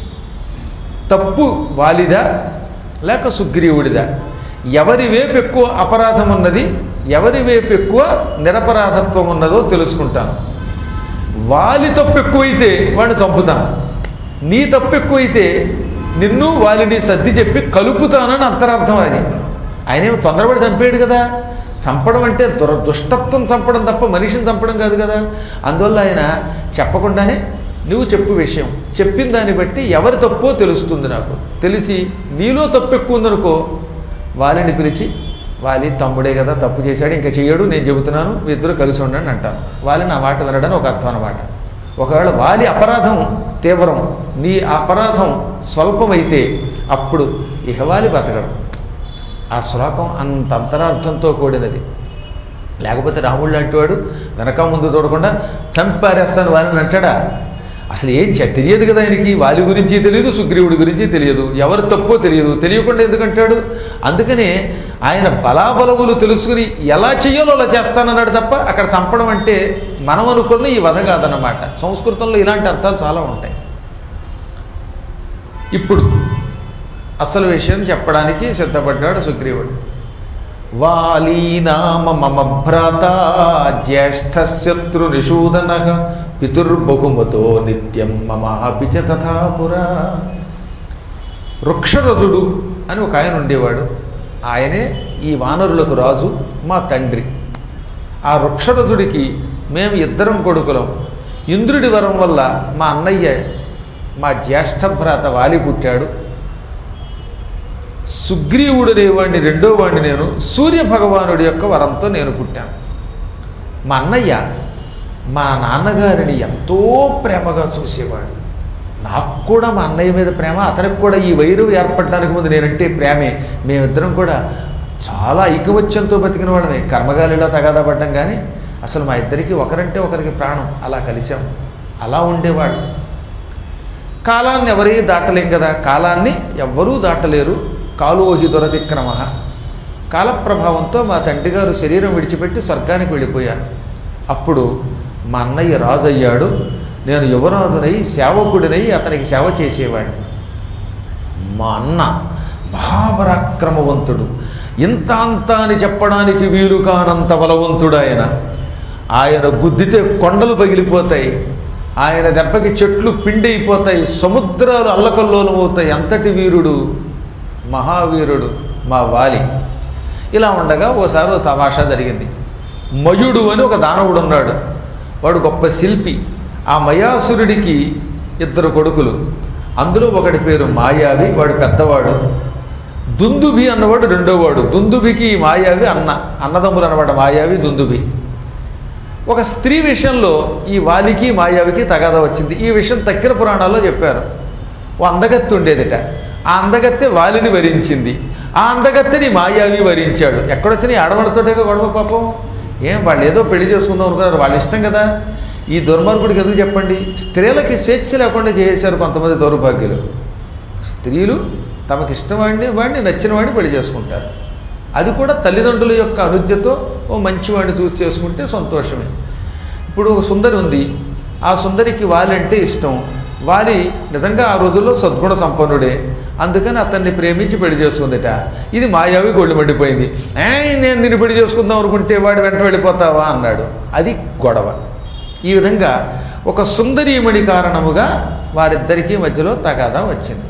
తప్పు వాలిదా లేక సుగ్రీవుడిదా ఎవరి వైపు ఎక్కువ అపరాధం ఉన్నది ఎవరి వైపు ఎక్కువ నిరపరాధత్వం ఉన్నదో తెలుసుకుంటాను వాలి తప్పు ఎక్కువైతే వాడిని చంపుతాను నీ తప్పు ఎక్కువైతే నిన్ను వాలిని సర్ది చెప్పి కలుపుతానని అంతరార్థం అది ఆయన ఏమో తొందరపడి చంపేయడు కదా చంపడం అంటే దుర దుష్టత్వం చంపడం తప్ప మనిషిని చంపడం కాదు కదా అందువల్ల ఆయన చెప్పకుండానే నువ్వు చెప్పు విషయం చెప్పిన దాన్ని బట్టి ఎవరి తప్పో తెలుస్తుంది నాకు తెలిసి నీలో తప్పు ఎక్కువ ఉందనుకో వాలిని పిలిచి వాలి తమ్ముడే కదా తప్పు చేశాడు ఇంకా చెయ్యడు నేను చెబుతున్నాను మీ ఇద్దరు కలిసి ఉండండి అంటాను వాలి నా మాట వినడానికి ఒక అర్థం అనమాట ఒకవేళ వాలి అపరాధం తీవ్రం నీ అపరాధం స్వల్పమైతే అప్పుడు ఇక వాలి బతకడు ఆ శ్లోకం అంత అంతరార్థంతో కూడినది లేకపోతే రాముడు లాంటి వాడు వెనక ముందు చూడకుండా చంపారేస్తాను వాలిని అంటాడా అసలు ఏం చె- తెలియదు కదా ఆయనకి వాలి గురించి తెలియదు సుగ్రీవుడి గురించి తెలియదు ఎవరు తప్పో తెలియదు తెలియకుండా ఎందుకంటాడు అందుకనే ఆయన బలాబలములు తెలుసుకుని ఎలా చెయ్యాలో అలా చేస్తానన్నాడు తప్ప అక్కడ చంపడం అంటే మనం అనుకున్న ఈ వధ కాదన్నమాట సంస్కృతంలో ఇలాంటి అర్థాలు చాలా ఉంటాయి ఇప్పుడు అసలు విషయం చెప్పడానికి సిద్ధపడ్డాడు సుగ్రీవుడు వాలీ నామ మమ భ్రాత జ్యేష్ఠశత్రు నిషూదన పితుర్బహుమతో నిత్యం మమాపి చ తథా పురా వృక్షరథుడు అని ఒక ఆయన ఉండేవాడు ఆయనే ఈ వానరులకు రాజు మా తండ్రి ఆ వృక్షరథుడికి మేము ఇద్దరం కొడుకులం ఇంద్రుడి వరం వల్ల మా అన్నయ్య మా జ్యేష్ఠ భ్రాత వాలి పుట్టాడు సుగ్రీవుడు అనేవాడిని రెండో వాడిని నేను సూర్య భగవానుడి యొక్క వరంతో నేను పుట్టాను మా అన్నయ్య మా నాన్నగారిని ఎంతో ప్రేమగా చూసేవాడు నాకు కూడా మా అన్నయ్య మీద ప్రేమ అతనికి కూడా ఈ వైరం ఏర్పడడానికి ముందు నేనంటే ప్రేమే మేమిద్దరం కూడా చాలా ఐకమత్యంతో బతికిన వాళ్ళమే కర్మగాలిలా తగాదా పడ్డం కానీ అసలు మా ఇద్దరికి ఒకరంటే ఒకరికి ప్రాణం అలా కలిసాం అలా ఉండేవాడు కాలాన్ని ఎవరీ దాటలేం కదా కాలాన్ని ఎవ్వరూ దాటలేరు కాలోహి దురతిక్రమ కాలప్రభావంతో మా తండ్రి గారు శరీరం విడిచిపెట్టి స్వర్గానికి వెళ్ళిపోయారు అప్పుడు మా అన్నయ్య రాజు అయ్యాడు నేను యువరాజునై సేవకుడినై అతనికి సేవ చేసేవాడిని మా అన్న మహాపరాక్రమవంతుడు ఇంత అంత అని చెప్పడానికి వీలు కానంత బలవంతుడు ఆయన ఆయన గుద్దితే కొండలు పగిలిపోతాయి ఆయన దెబ్బకి చెట్లు పిండైపోతాయి సముద్రాలు అల్లకల్లోలమవుతాయి అంతటి వీరుడు మహావీరుడు మా వాలి ఇలా ఉండగా ఓసారి ఓ తమాషా జరిగింది మయుడు అని ఒక దానవుడు ఉన్నాడు వాడు గొప్ప శిల్పి ఆ మయాసురుడికి ఇద్దరు కొడుకులు అందులో ఒకటి పేరు మాయావి వాడు పెద్దవాడు దుందుభి అన్నవాడు రెండో వాడు దుందుభికి ఈ మాయావి అన్న అన్నదమ్ములు అన్నమాట మాయావి దుందుభి ఒక స్త్రీ విషయంలో ఈ వాలికి మాయావికి తగాదా వచ్చింది ఈ విషయం తక్కిన పురాణాల్లో చెప్పారు ఓ అందగత్తి ఉండేదిట ఆ అందగత్తె వాలిని వరించింది ఆ అందగత్తెని మాయావి వరించాడు ఎక్కడొచ్చిన ఆడవాళ్ళతోటే గొడవ పాపం ఏం వాళ్ళు ఏదో పెళ్లి చేసుకుందాం అనుకున్నారు వాళ్ళ ఇష్టం కదా ఈ దుర్మార్గుడికి ఎందుకు చెప్పండి స్త్రీలకి స్వేచ్ఛ లేకుండా చేసేశారు కొంతమంది దౌర్భాగ్యులు స్త్రీలు తమకి ఇష్టం వాడిని వాడిని నచ్చిన వాడిని పెళ్లి చేసుకుంటారు అది కూడా తల్లిదండ్రుల యొక్క అనుజ్ఞతో ఓ మంచివాడిని చూసి చేసుకుంటే సంతోషమే ఇప్పుడు ఒక సుందరి ఉంది ఆ సుందరికి వాలి అంటే ఇష్టం వాలి నిజంగా ఆ రోజుల్లో సద్గుణ సంపన్నుడే అందుకని అతన్ని ప్రేమించి పెళ్లి చేసుకుందిట ఇది మాయావి గొళ్ళు మండిపోయింది ఏ నేను నిన్ను పెళ్లి చేసుకుందాం అనుకుంటే వాడు వెంట వెళ్ళిపోతావా అన్నాడు అది గొడవ ఈ విధంగా ఒక సుందరీమణి కారణముగా వారిద్దరికీ మధ్యలో తగాదా వచ్చింది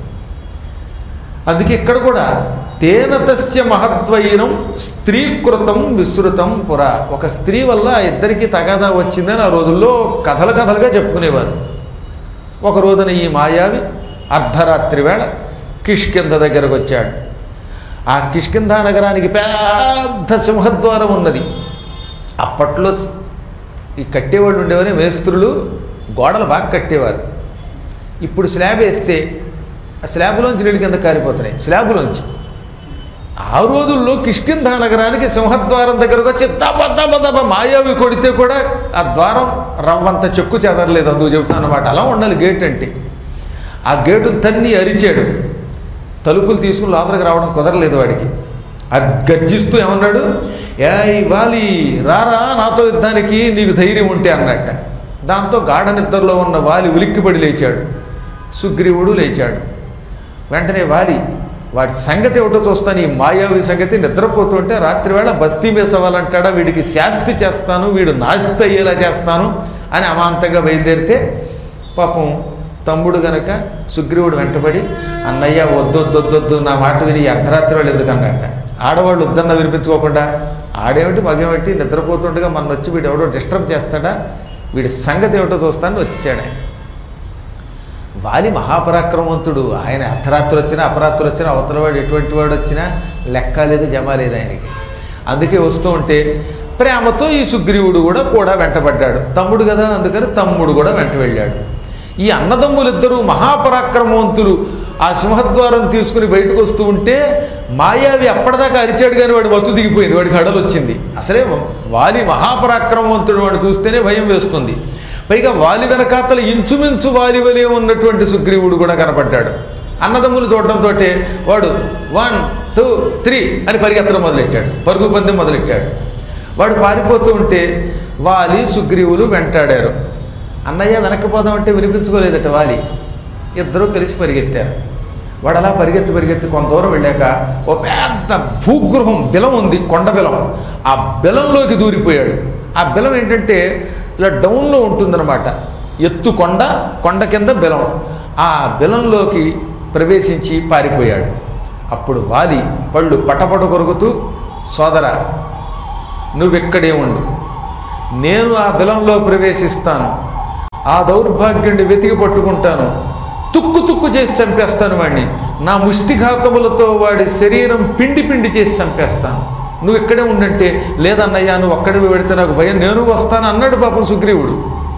అందుకే ఇక్కడ కూడా తేనతస్య మహద్వైరం స్త్రీకృతం విస్తృతం పుర ఒక స్త్రీ వల్ల ఆ ఇద్దరికి తగాదా వచ్చిందని ఆ రోజుల్లో కథలు కథలుగా చెప్పుకునేవారు ఒక రోజున ఈ మాయావి అర్ధరాత్రి వేళ కిష్కింధ దగ్గరకు వచ్చాడు ఆ కిష్కింధ నగరానికి పెద్ద సింహద్వారం ఉన్నది అప్పట్లో స్- ఈ కట్టేవాళ్ళు ఉండేవారు మేస్త్రులు గోడలు బాగా కట్టేవారు ఇప్పుడు స్లాబ్ వేస్తే ఆ స్లాబ్లోంచి నీళ్ళు కింద కారిపోతున్నాయి స్లాబ్లోంచి ఆ రోజుల్లో కిష్కింధ నగరానికి సింహద్వారం దగ్గరకు వచ్చి దబ దబ దబ మాయావి కొడితే కూడా ఆ ద్వారం రవ్వంత చెక్కు చెదరలేదు అందుకు చెబుతాను అనమాట అలా ఉండాలి గేట్ అంటే ఆ గేటు తన్ని అరిచాడు తలుపులు తీసుకుని లోపలికి రావడం కుదరలేదు వాడికి అది గర్జిస్తూ ఏమన్నాడు ఏ వాలి రారా నాతో యుద్ధానికి నీకు ధైర్యం ఉంటే అన్నట్ట దాంతో గాఢ నిద్రలో ఉన్న వాలి ఉలిక్కిపడి లేచాడు సుగ్రీవుడు లేచాడు వెంటనే వాలి వాడి సంగతి ఏమిటో చూస్తాను ఈ మాయావి సంగతి నిద్రపోతుంటే రాత్రివేళ బస్తీ మేసవాలంటాడా వీడికి శాస్తి చేస్తాను వీడు నాస్తి అయ్యేలా చేస్తాను అని అమాంతంగా బయలుదేరితే పాపం తమ్ముడు గనక సుగ్రీవుడు వెంటబడి అన్నయ్య వద్దొద్దొద్దొద్దు నా మాట విని ఈ అర్ధరాత్రి వాళ్ళు ఎందుకు అన్నట్ట ఆడవాళ్ళు వద్దన్న వినిపించుకోకుండా ఆడేమిటి మగేమిటి నిద్రపోతుండగా మన వచ్చి వీడు ఎవడో డిస్టర్బ్ చేస్తాడా వీడి సంగతి ఏమిటో చూస్తాను వచ్చాడు ఆయన వాలి మహాపరాక్రమవంతుడు ఆయన అర్ధరాత్రి వచ్చినా అపరాత్రి వచ్చినా అవతల వాడు ఎటువంటి వాడు వచ్చినా లెక్క లేదు జమ లేదు ఆయనకి అందుకే వస్తూ ఉంటే ప్రేమతో ఈ సుగ్రీవుడు కూడా కూడా వెంటబడ్డాడు తమ్ముడు కదా అందుకని తమ్ముడు కూడా వెంట వెళ్ళాడు ఈ అన్నదమ్ములిద్దరూ మహాపరాక్రమవంతులు ఆ సింహద్వారం తీసుకుని బయటకు వస్తూ ఉంటే మాయావి అప్పటిదాకా అరిచాడు కానీ వాడు మత్తు దిగిపోయింది వాడికి హడలు వచ్చింది అసలే వాలి మహాపరాక్రమవంతుడు వాడు చూస్తేనే భయం వేస్తుంది పైగా వాలి వెనకాతల ఇంచుమించు వాలి వలె ఉన్నటువంటి సుగ్రీవుడు కూడా కనపడ్డాడు అన్నదమ్ములు చూడడంతో వాడు వన్ టూ త్రీ అని పరిగెత్తడం మొదలెట్టాడు పరుగు పందెం మొదలెట్టాడు వాడు పారిపోతూ ఉంటే వాలి సుగ్రీవులు వెంటాడారు అన్నయ్య వెనక్కిపోదామంటే వినిపించుకోలేదట వాలి ఇద్దరూ కలిసి పరిగెత్తారు వాడు అలా పరిగెత్తి పరిగెత్తి కొంత దూరం వెళ్ళాక ఓ పెద్ద భూగృహం బిలం ఉంది కొండ బిలం ఆ బిలంలోకి దూరిపోయాడు ఆ బిలం ఏంటంటే ఇలా డౌన్లో ఉంటుందన్నమాట ఎత్తు కొండ కొండ కింద బిలం ఆ బిలంలోకి ప్రవేశించి పారిపోయాడు అప్పుడు వాలి పళ్ళు పటపట కొరుకుతూ సోదర నువ్వెక్కడే ఉండు నేను ఆ బిలంలో ప్రవేశిస్తాను ఆ దౌర్భాగ్యుడిని వెతికి పట్టుకుంటాను తుక్కు తుక్కు చేసి చంపేస్తాను వాడిని నా ముష్టిఘాతములతో వాడి శరీరం పిండి పిండి చేసి చంపేస్తాను నువ్వు ఇక్కడే ఉండంటే లేదన్నయ్యా నువ్వు అక్కడికి పెడితే నాకు భయం నేను వస్తాను అన్నాడు పాపం సుగ్రీవుడు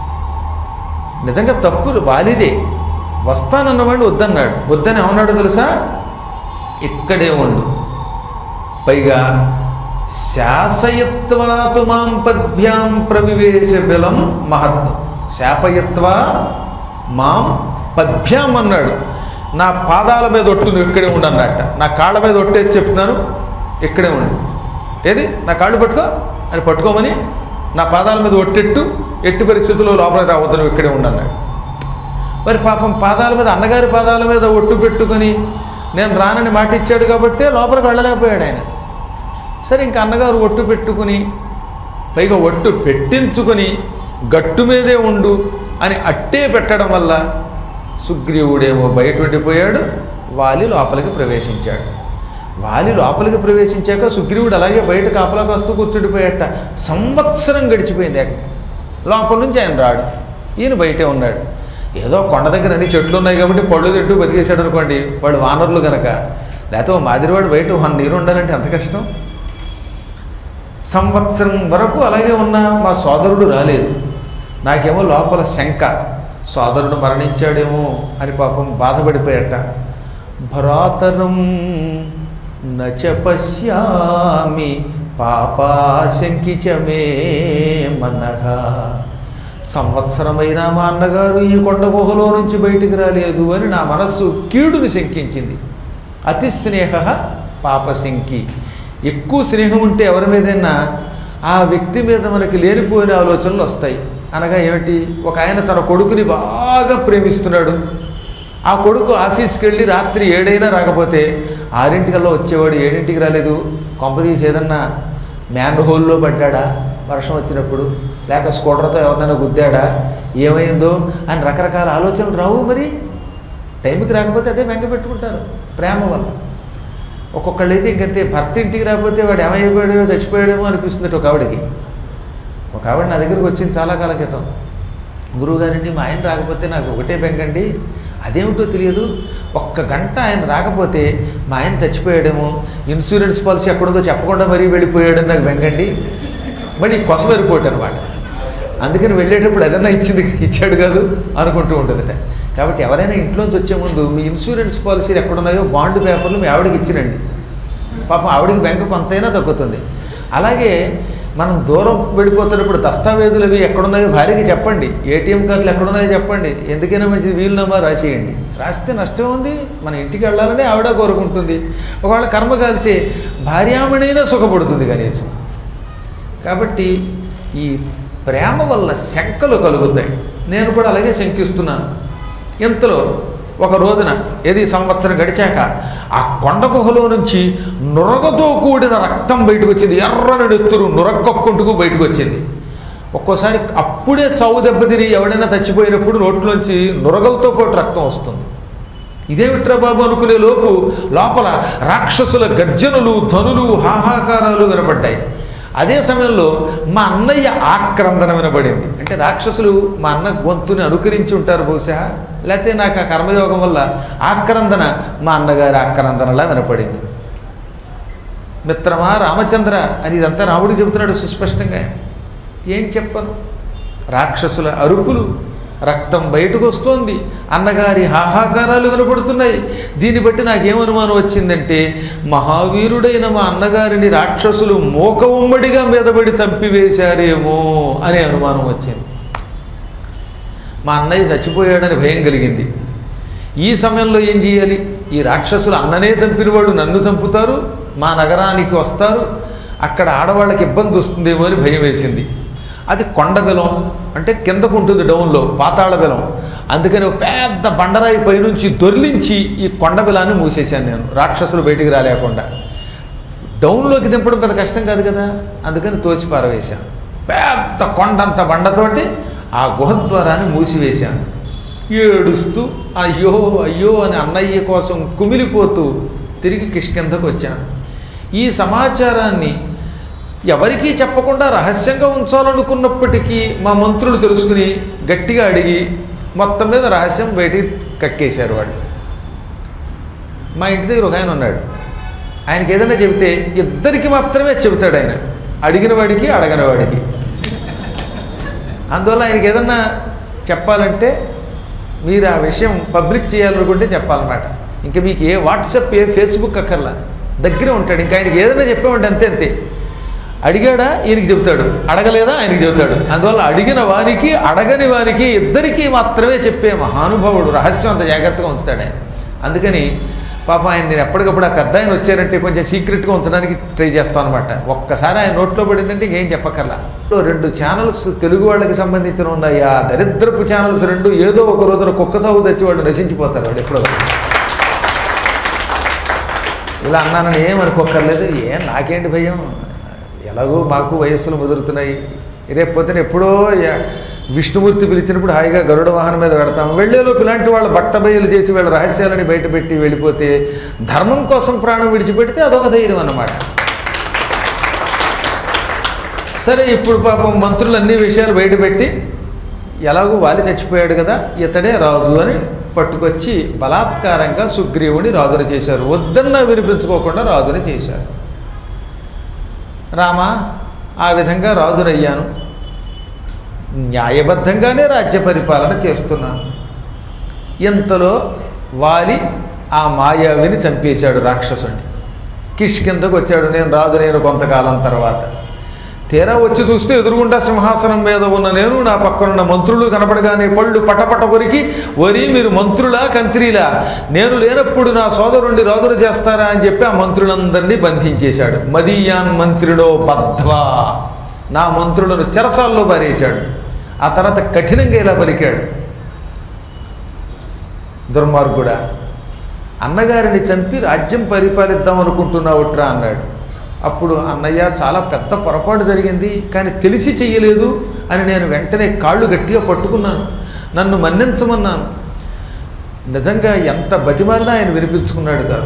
నిజంగా తప్పు వాలిదే వస్తానన్నవాడు వద్దన్నాడు వద్దని ఏమన్నాడు తెలుసా ఇక్కడే ఉండు పైగా శాసయత్వాతు మాం పద్భ్యాం ప్రవివేశ బిలం మహత్ శాపయత్వా మాం పద్భ్యాం అన్నాడు నా పాదాల మీద ఒట్టు నువ్వు ఇక్కడే ఉండు అన్నట్ట నా కాళ్ళ మీద ఒట్టేసి చెప్తున్నాను ఇక్కడే ఉండు ఏది నా కాళ్ళు పట్టుకో అని పట్టుకోమని నా పాదాల మీద ఒట్టెట్టు ఎట్టి పరిస్థితుల్లో లోపలికి రావద్దు నువ్వు ఇక్కడే ఉండు అన్నాడు మరి పాపం పాదాల మీద అన్నగారి పాదాల మీద ఒట్టు పెట్టుకొని నేను రానని మాట ఇచ్చాడు కాబట్టి లోపలికి వెళ్ళలేకపోయాడు ఆయన సరే ఇంక అన్నగారు ఒట్టు పెట్టుకుని పైగా ఒట్టు పెట్టించుకొని గట్టు మీదే ఉండు అని అట్టే పెట్టడం వల్ల సుగ్రీవుడేమో బయట ఉండిపోయాడు వాలి లోపలికి ప్రవేశించాడు వాలి లోపలికి ప్రవేశించాక సుగ్రీవుడు అలాగే బయట కాపలాకి వస్తూ కూర్చుండిపోయాట సంవత్సరం గడిచిపోయింది అక్కడ లోపల నుంచి ఆయన రాడు ఈయన బయటే ఉన్నాడు ఏదో కొండ దగ్గర అన్ని చెట్లు ఉన్నాయి కాబట్టి పళ్ళు తింటూ బతికేశాడు అనుకోండి వాడు వానరులు గనక లేకపోతే ఓ మాదిరివాడు బయట వన్ నీరు ఉండాలంటే ఎంత కష్టం సంవత్సరం వరకు అలాగే ఉన్న మా సోదరుడు రాలేదు నాకేమో లోపల శంక సోదరుడు మరణించాడేమో అని పాపం బాధపడిపోయట భరాతరం నచ పశ్యామి పాపాశంకిచమే మనగా సంవత్సరమైనా మా అన్నగారు ఈ కొండ గుహలో నుంచి బయటికి రాలేదు అని నా మనస్సు కీడుని శంకించింది అతి స్నేహ పాపశంకి ఎక్కువ స్నేహం ఉంటే ఎవరి మీదైనా ఆ వ్యక్తి మీద మనకి లేనిపోయిన ఆలోచనలు వస్తాయి అనగా ఏమిటి ఒక ఆయన తన కొడుకుని బాగా ప్రేమిస్తున్నాడు ఆ కొడుకు ఆఫీస్కి వెళ్ళి రాత్రి ఏడైనా రాకపోతే ఆరింటికల్లా వచ్చేవాడు ఏడింటికి రాలేదు కొంపదీసి ఏదన్నా మ్యాన్ హోల్లో పడ్డాడా వర్షం వచ్చినప్పుడు లేక స్కూటర్తో ఎవరినైనా గుద్దాడా ఏమైందో అని రకరకాల ఆలోచనలు రావు మరి టైంకి రాకపోతే అదే వెంట పెట్టుకుంటారు ప్రేమ వల్ల ఒక్కొక్కళ్ళు అయితే ఇంకంతే భర్త ఇంటికి రాకపోతే వాడు ఏమైపోయాడో చచ్చిపోయాడేమో అనిపిస్తుంది ఒక ఆవిడకి ఒక ఆవిడ నా దగ్గరికి వచ్చింది చాలా కాలం క్రితం గురువుగారండి మా ఆయన రాకపోతే నాకు ఒకటే బెంగండి అదేమిటో తెలియదు ఒక్క గంట ఆయన రాకపోతే మా ఆయన చచ్చిపోయాడేమో ఇన్సూరెన్స్ పాలసీ ఎక్కడుందో చెప్పకుండా మరీ వెళ్ళిపోయాడని నాకు బెంగండి మళ్ళీ కొసమెరిపోయాడు అనమాట అందుకని వెళ్ళేటప్పుడు ఏదన్నా ఇచ్చింది ఇచ్చాడు కాదు అనుకుంటూ ఉంటుందట కాబట్టి ఎవరైనా ఇంట్లోంచి వచ్చే ముందు మీ ఇన్సూరెన్స్ పాలసీలు ఎక్కడున్నాయో బాండ్ పేపర్లు మీ ఆవిడకి ఇచ్చినండి పాపం ఆవిడకి బెంక కొంతైనా తగ్గుతుంది అలాగే మనం దూరం వెళ్ళిపోతున్నప్పుడు దస్తావేజులు అవి ఎక్కడున్నాయో భార్యకి చెప్పండి ఏటీఎం కార్డులు ఎక్కడున్నాయో చెప్పండి ఎందుకైనా మంచిది వీలునామా రాసేయండి రాస్తే నష్టం ఉంది మన ఇంటికి వెళ్ళాలని ఆవిడ కోరుకుంటుంది ఒకవేళ కర్మ కాలితే భార్యామణైనా సుఖపడుతుంది కనీసం కాబట్టి ఈ ప్రేమ వల్ల శంకలు కలుగుతాయి నేను కూడా అలాగే శంకిస్తున్నాను ఇంతలో ఒక రోజున ఏది సంవత్సరం గడిచాక ఆ కొండ గుహలో నుంచి నురగతో కూడిన రక్తం బయటకు వచ్చింది ఎర్రని నెత్తురు నురగొక్కుంటుకు బయటకు వచ్చింది ఒక్కోసారి అప్పుడే చావు దెబ్బతిని ఎవడైనా చచ్చిపోయినప్పుడు నోట్లోంచి నురగలతో పాటు రక్తం వస్తుంది ఇదేమిట్రా బాబు అనుకునే లోపు లోపల రాక్షసుల గర్జనలు ధనులు హాహాకారాలు వినపడ్డాయి అదే సమయంలో మా అన్నయ్య ఆక్రందన వినబడింది అంటే రాక్షసులు మా అన్న గొంతుని అనుకరించి ఉంటారు బహుశా లేకపోతే నాకు ఆ కర్మయోగం వల్ల ఆక్రందన మా అన్నగారి ఆక్రందనలా వినపడింది మిత్రమా రామచంద్ర అని ఇదంతా రాముడు చెబుతున్నాడు సుస్పష్టంగా ఏం చెప్పను రాక్షసుల అరుపులు రక్తం బయటకు వస్తోంది అన్నగారి హాహాకారాలు వినపడుతున్నాయి దీన్ని బట్టి నాకేమనుమానం వచ్చిందంటే మహావీరుడైన మా అన్నగారిని రాక్షసులు మోక ఉమ్మడిగా మీదబడి చంపివేశారేమో అనే అనుమానం వచ్చింది మా అన్నయ్య చచ్చిపోయాడని భయం కలిగింది ఈ సమయంలో ఏం చేయాలి ఈ రాక్షసులు అన్ననే చంపినవాడు నన్ను చంపుతారు మా నగరానికి వస్తారు అక్కడ ఆడవాళ్ళకి ఇబ్బంది వస్తుందేమో అని భయం వేసింది అది కొండ బెలం అంటే కిందకు ఉంటుంది డౌన్లో పాతాళ బెలం అందుకని ఒక పెద్ద బండరాయి పైనుంచి దొర్లించి ఈ కొండ బెలాన్ని మూసేశాను నేను రాక్షసులు బయటికి రాలేకుండా డౌన్లోకి దింపడం పెద్ద కష్టం కాదు కదా అందుకని తోసి పారవేశాను పెద్ద కొండంత బండతోటి ఆ గుహద్వారాన్ని మూసివేశాను ఏడుస్తూ అయ్యో అయ్యో అని అన్నయ్య కోసం కుమిలిపోతూ తిరిగి కిష్కిందకు వచ్చాను ఈ సమాచారాన్ని ఎవరికీ చెప్పకుండా రహస్యంగా ఉంచాలనుకున్నప్పటికీ మా మంత్రులు తెలుసుకుని గట్టిగా అడిగి మొత్తం మీద రహస్యం బయటికి కక్కేశారు వాడు మా ఇంటి దగ్గర ఒక ఆయన ఉన్నాడు ఆయనకి ఏదైనా చెబితే ఇద్దరికి మాత్రమే చెబుతాడు ఆయన అడిగిన వాడికి అడగని వాడికి అందువల్ల ఆయనకి ఏదన్నా చెప్పాలంటే మీరు ఆ విషయం పబ్లిక్ చేయాలనుకుంటే చెప్పాలన్నమాట ఇంకా మీకు ఏ వాట్సాప్ ఏ ఫేస్బుక్ అక్కర్లా దగ్గర ఉంటాడు ఇంకా ఆయనకి ఏదైనా చెప్పామంటే అంతే అంతే అడిగాడా ఈయనకి చెబుతాడు అడగలేదా ఆయనకి చెబుతాడు అందువల్ల అడిగిన వానికి అడగని వానికి ఇద్దరికీ మాత్రమే చెప్పే మహానుభావుడు రహస్యం అంత జాగ్రత్తగా ఉంచుతాడు ఆయన అందుకని పాపం ఆయన నేను ఎప్పటికప్పుడు ఆ పెద్ద ఆయన వచ్చారంటే కొంచెం సీక్రెట్గా ఉంచడానికి ట్రై చేస్తాను అనమాట ఒక్కసారి ఆయన నోట్లో పడిందంటే ఇంకేం చెప్పక్కర్లా రెండు ఛానల్స్ తెలుగు వాళ్ళకి సంబంధించిన ఉన్నాయి ఆ దరిద్రపు ఛానల్స్ రెండు ఏదో ఒక రోజున కుక్క సాగు తెచ్చి వాళ్ళు నశించిపోతారు వాడు ఎప్పుడో ఇలా అన్నానని ఏమనుకోక్కర్లేదు ఏం నాకేంటి భయం ఎలాగో మాకు వయస్సులు ముదురుతున్నాయి రేపు పొద్దున ఎప్పుడో య- విష్ణుమూర్తి పిలిచినప్పుడు హాయిగా గరుడ వాహనం మీద పెడతాం వెళ్ళేలోపు ఇలాంటి వాళ్ళ బట్ట బయలు చేసి వీళ్ళ రహస్యాలని బయటపెట్టి వెళ్ళిపోతే ధర్మం కోసం ప్రాణం విడిచిపెడితే అదొక ధైర్యం అన్నమాట సరే ఇప్పుడు పాపం మంత్రులు అన్ని విషయాలు బయటపెట్టి ఎలాగో వాలి చచ్చిపోయాడు కదా ఇతడే రాజు అని పట్టుకొచ్చి బలాత్కారంగా సుగ్రీవుని రాజుని చేశారు వద్దన్న వినిపించుకోకుండా రాజుని చేశారు రామ ఆ విధంగా రాజునయ్యాను న్యాయబద్ధంగానే రాజ్య పరిపాలన చేస్తున్నాను ఇంతలో వాలి ఆ మాయావిని చంపేశాడు రాక్షసుని కిష్కిందకు వచ్చాడు నేను రాజు నేను కొంతకాలం తర్వాత తీరా వచ్చి చూస్తే ఎదురుగుండా సింహాసనం మీద ఉన్న నేను నా పక్కనున్న మంత్రులు కనపడగానే పళ్ళు పటపట కొరికి వరి మీరు మంత్రులా కంత్రీలా నేను లేనప్పుడు నా సోదరుండి రాజును చేస్తారా అని చెప్పి ఆ మంత్రులందరినీ బంధించేశాడు మదీయాన్ మంత్రిలో బద్ధ్వా నా మంత్రులను చెరసాల్లో పారేశాడు ఆ తర్వాత కఠినంగా ఇలా పలికాడు దుర్మార్గుడా అన్నగారిని చంపి రాజ్యం పరిపాలిద్దాం అనుకుంటున్నావుట్రా అన్నాడు అప్పుడు అన్నయ్య చాలా పెద్ద పొరపాటు జరిగింది కానీ తెలిసి చెయ్యలేదు అని నేను వెంటనే కాళ్ళు గట్టిగా పట్టుకున్నాను నన్ను మన్నించమన్నాను నిజంగా ఎంత బతిమాలినా ఆయన వినిపించుకున్నాడు కాదు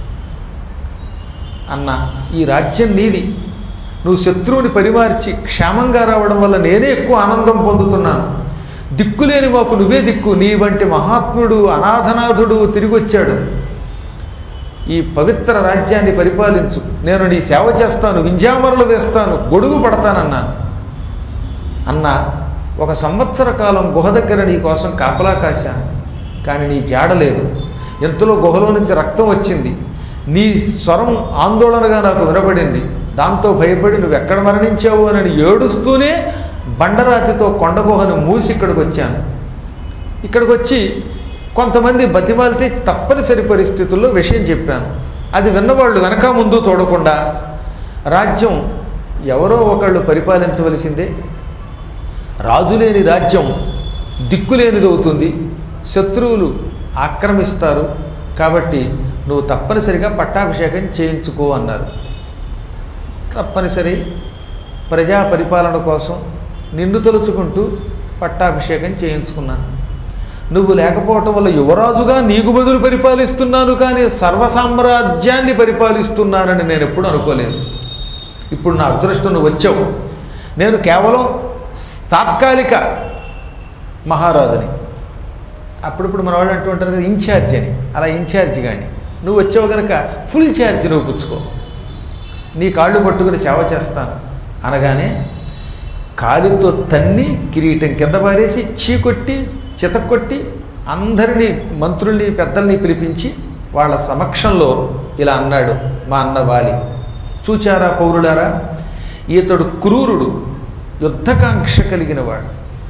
అన్న ఈ రాజ్యం నీది నువ్వు శత్రువుని పరిమార్చి క్షేమంగా రావడం వల్ల నేనే ఎక్కువ ఆనందం పొందుతున్నాను దిక్కులేని మాకు నువ్వే దిక్కు నీ వంటి మహాత్ముడు అనాథనాథుడు తిరిగి వచ్చాడు ఈ పవిత్ర రాజ్యాన్ని పరిపాలించు నేను నీ సేవ చేస్తాను వింజామరలు వేస్తాను గొడుగు పడతానన్నాను అన్న ఒక సంవత్సర కాలం గుహ దగ్గర నీ కోసం కాపలా కాశాను కానీ నీ జాడలేదు ఎంతలో గుహలో నుంచి రక్తం వచ్చింది నీ స్వరం ఆందోళనగా నాకు వినబడింది దాంతో భయపడి నువ్వు ఎక్కడ మరణించావు అని ఏడుస్తూనే బండరాతితో కొండ గుహను మూసి ఇక్కడికి వచ్చాను ఇక్కడికి వచ్చి కొంతమంది బతిమాలితే తప్పనిసరి పరిస్థితుల్లో విషయం చెప్పాను అది విన్నవాళ్ళు వెనక ముందు చూడకుండా రాజ్యం ఎవరో ఒకళ్ళు పరిపాలించవలసిందే రాజులేని రాజ్యం దిక్కులేనిది అవుతుంది శత్రువులు ఆక్రమిస్తారు కాబట్టి నువ్వు తప్పనిసరిగా పట్టాభిషేకం చేయించుకో అన్నారు తప్పనిసరి ప్రజా పరిపాలన కోసం నిన్ను తలుచుకుంటూ పట్టాభిషేకం చేయించుకున్నాను నువ్వు లేకపోవటం వల్ల యువరాజుగా నీకు బదులు పరిపాలిస్తున్నాను కానీ సర్వ సామ్రాజ్యాన్ని పరిపాలిస్తున్నానని నేను ఎప్పుడు అనుకోలేదు ఇప్పుడు నా అదృష్టం నువ్వు వచ్చావు నేను కేవలం తాత్కాలిక మహారాజుని అప్పుడప్పుడు మన వాళ్ళు అంటూ ఉంటారు కదా ఇన్ఛార్జ్ అని అలా ఇన్ఛార్జ్ కానీ నువ్వు వచ్చావు కనుక ఫుల్ ఛార్జ్ నువ్వు పుచ్చుకో నీ కాళ్ళు పట్టుకుని సేవ చేస్తాను అనగానే కాలుతో తన్ని కిరీటం కింద పారేసి చీకొట్టి చితక్కొట్టి అందరినీ మంత్రుల్ని పెద్దల్ని పిలిపించి వాళ్ళ సమక్షంలో ఇలా అన్నాడు మా అన్న వాలి చూచారా పౌరులారా ఈతడు క్రూరుడు యుద్ధకాంక్ష కలిగిన వాడు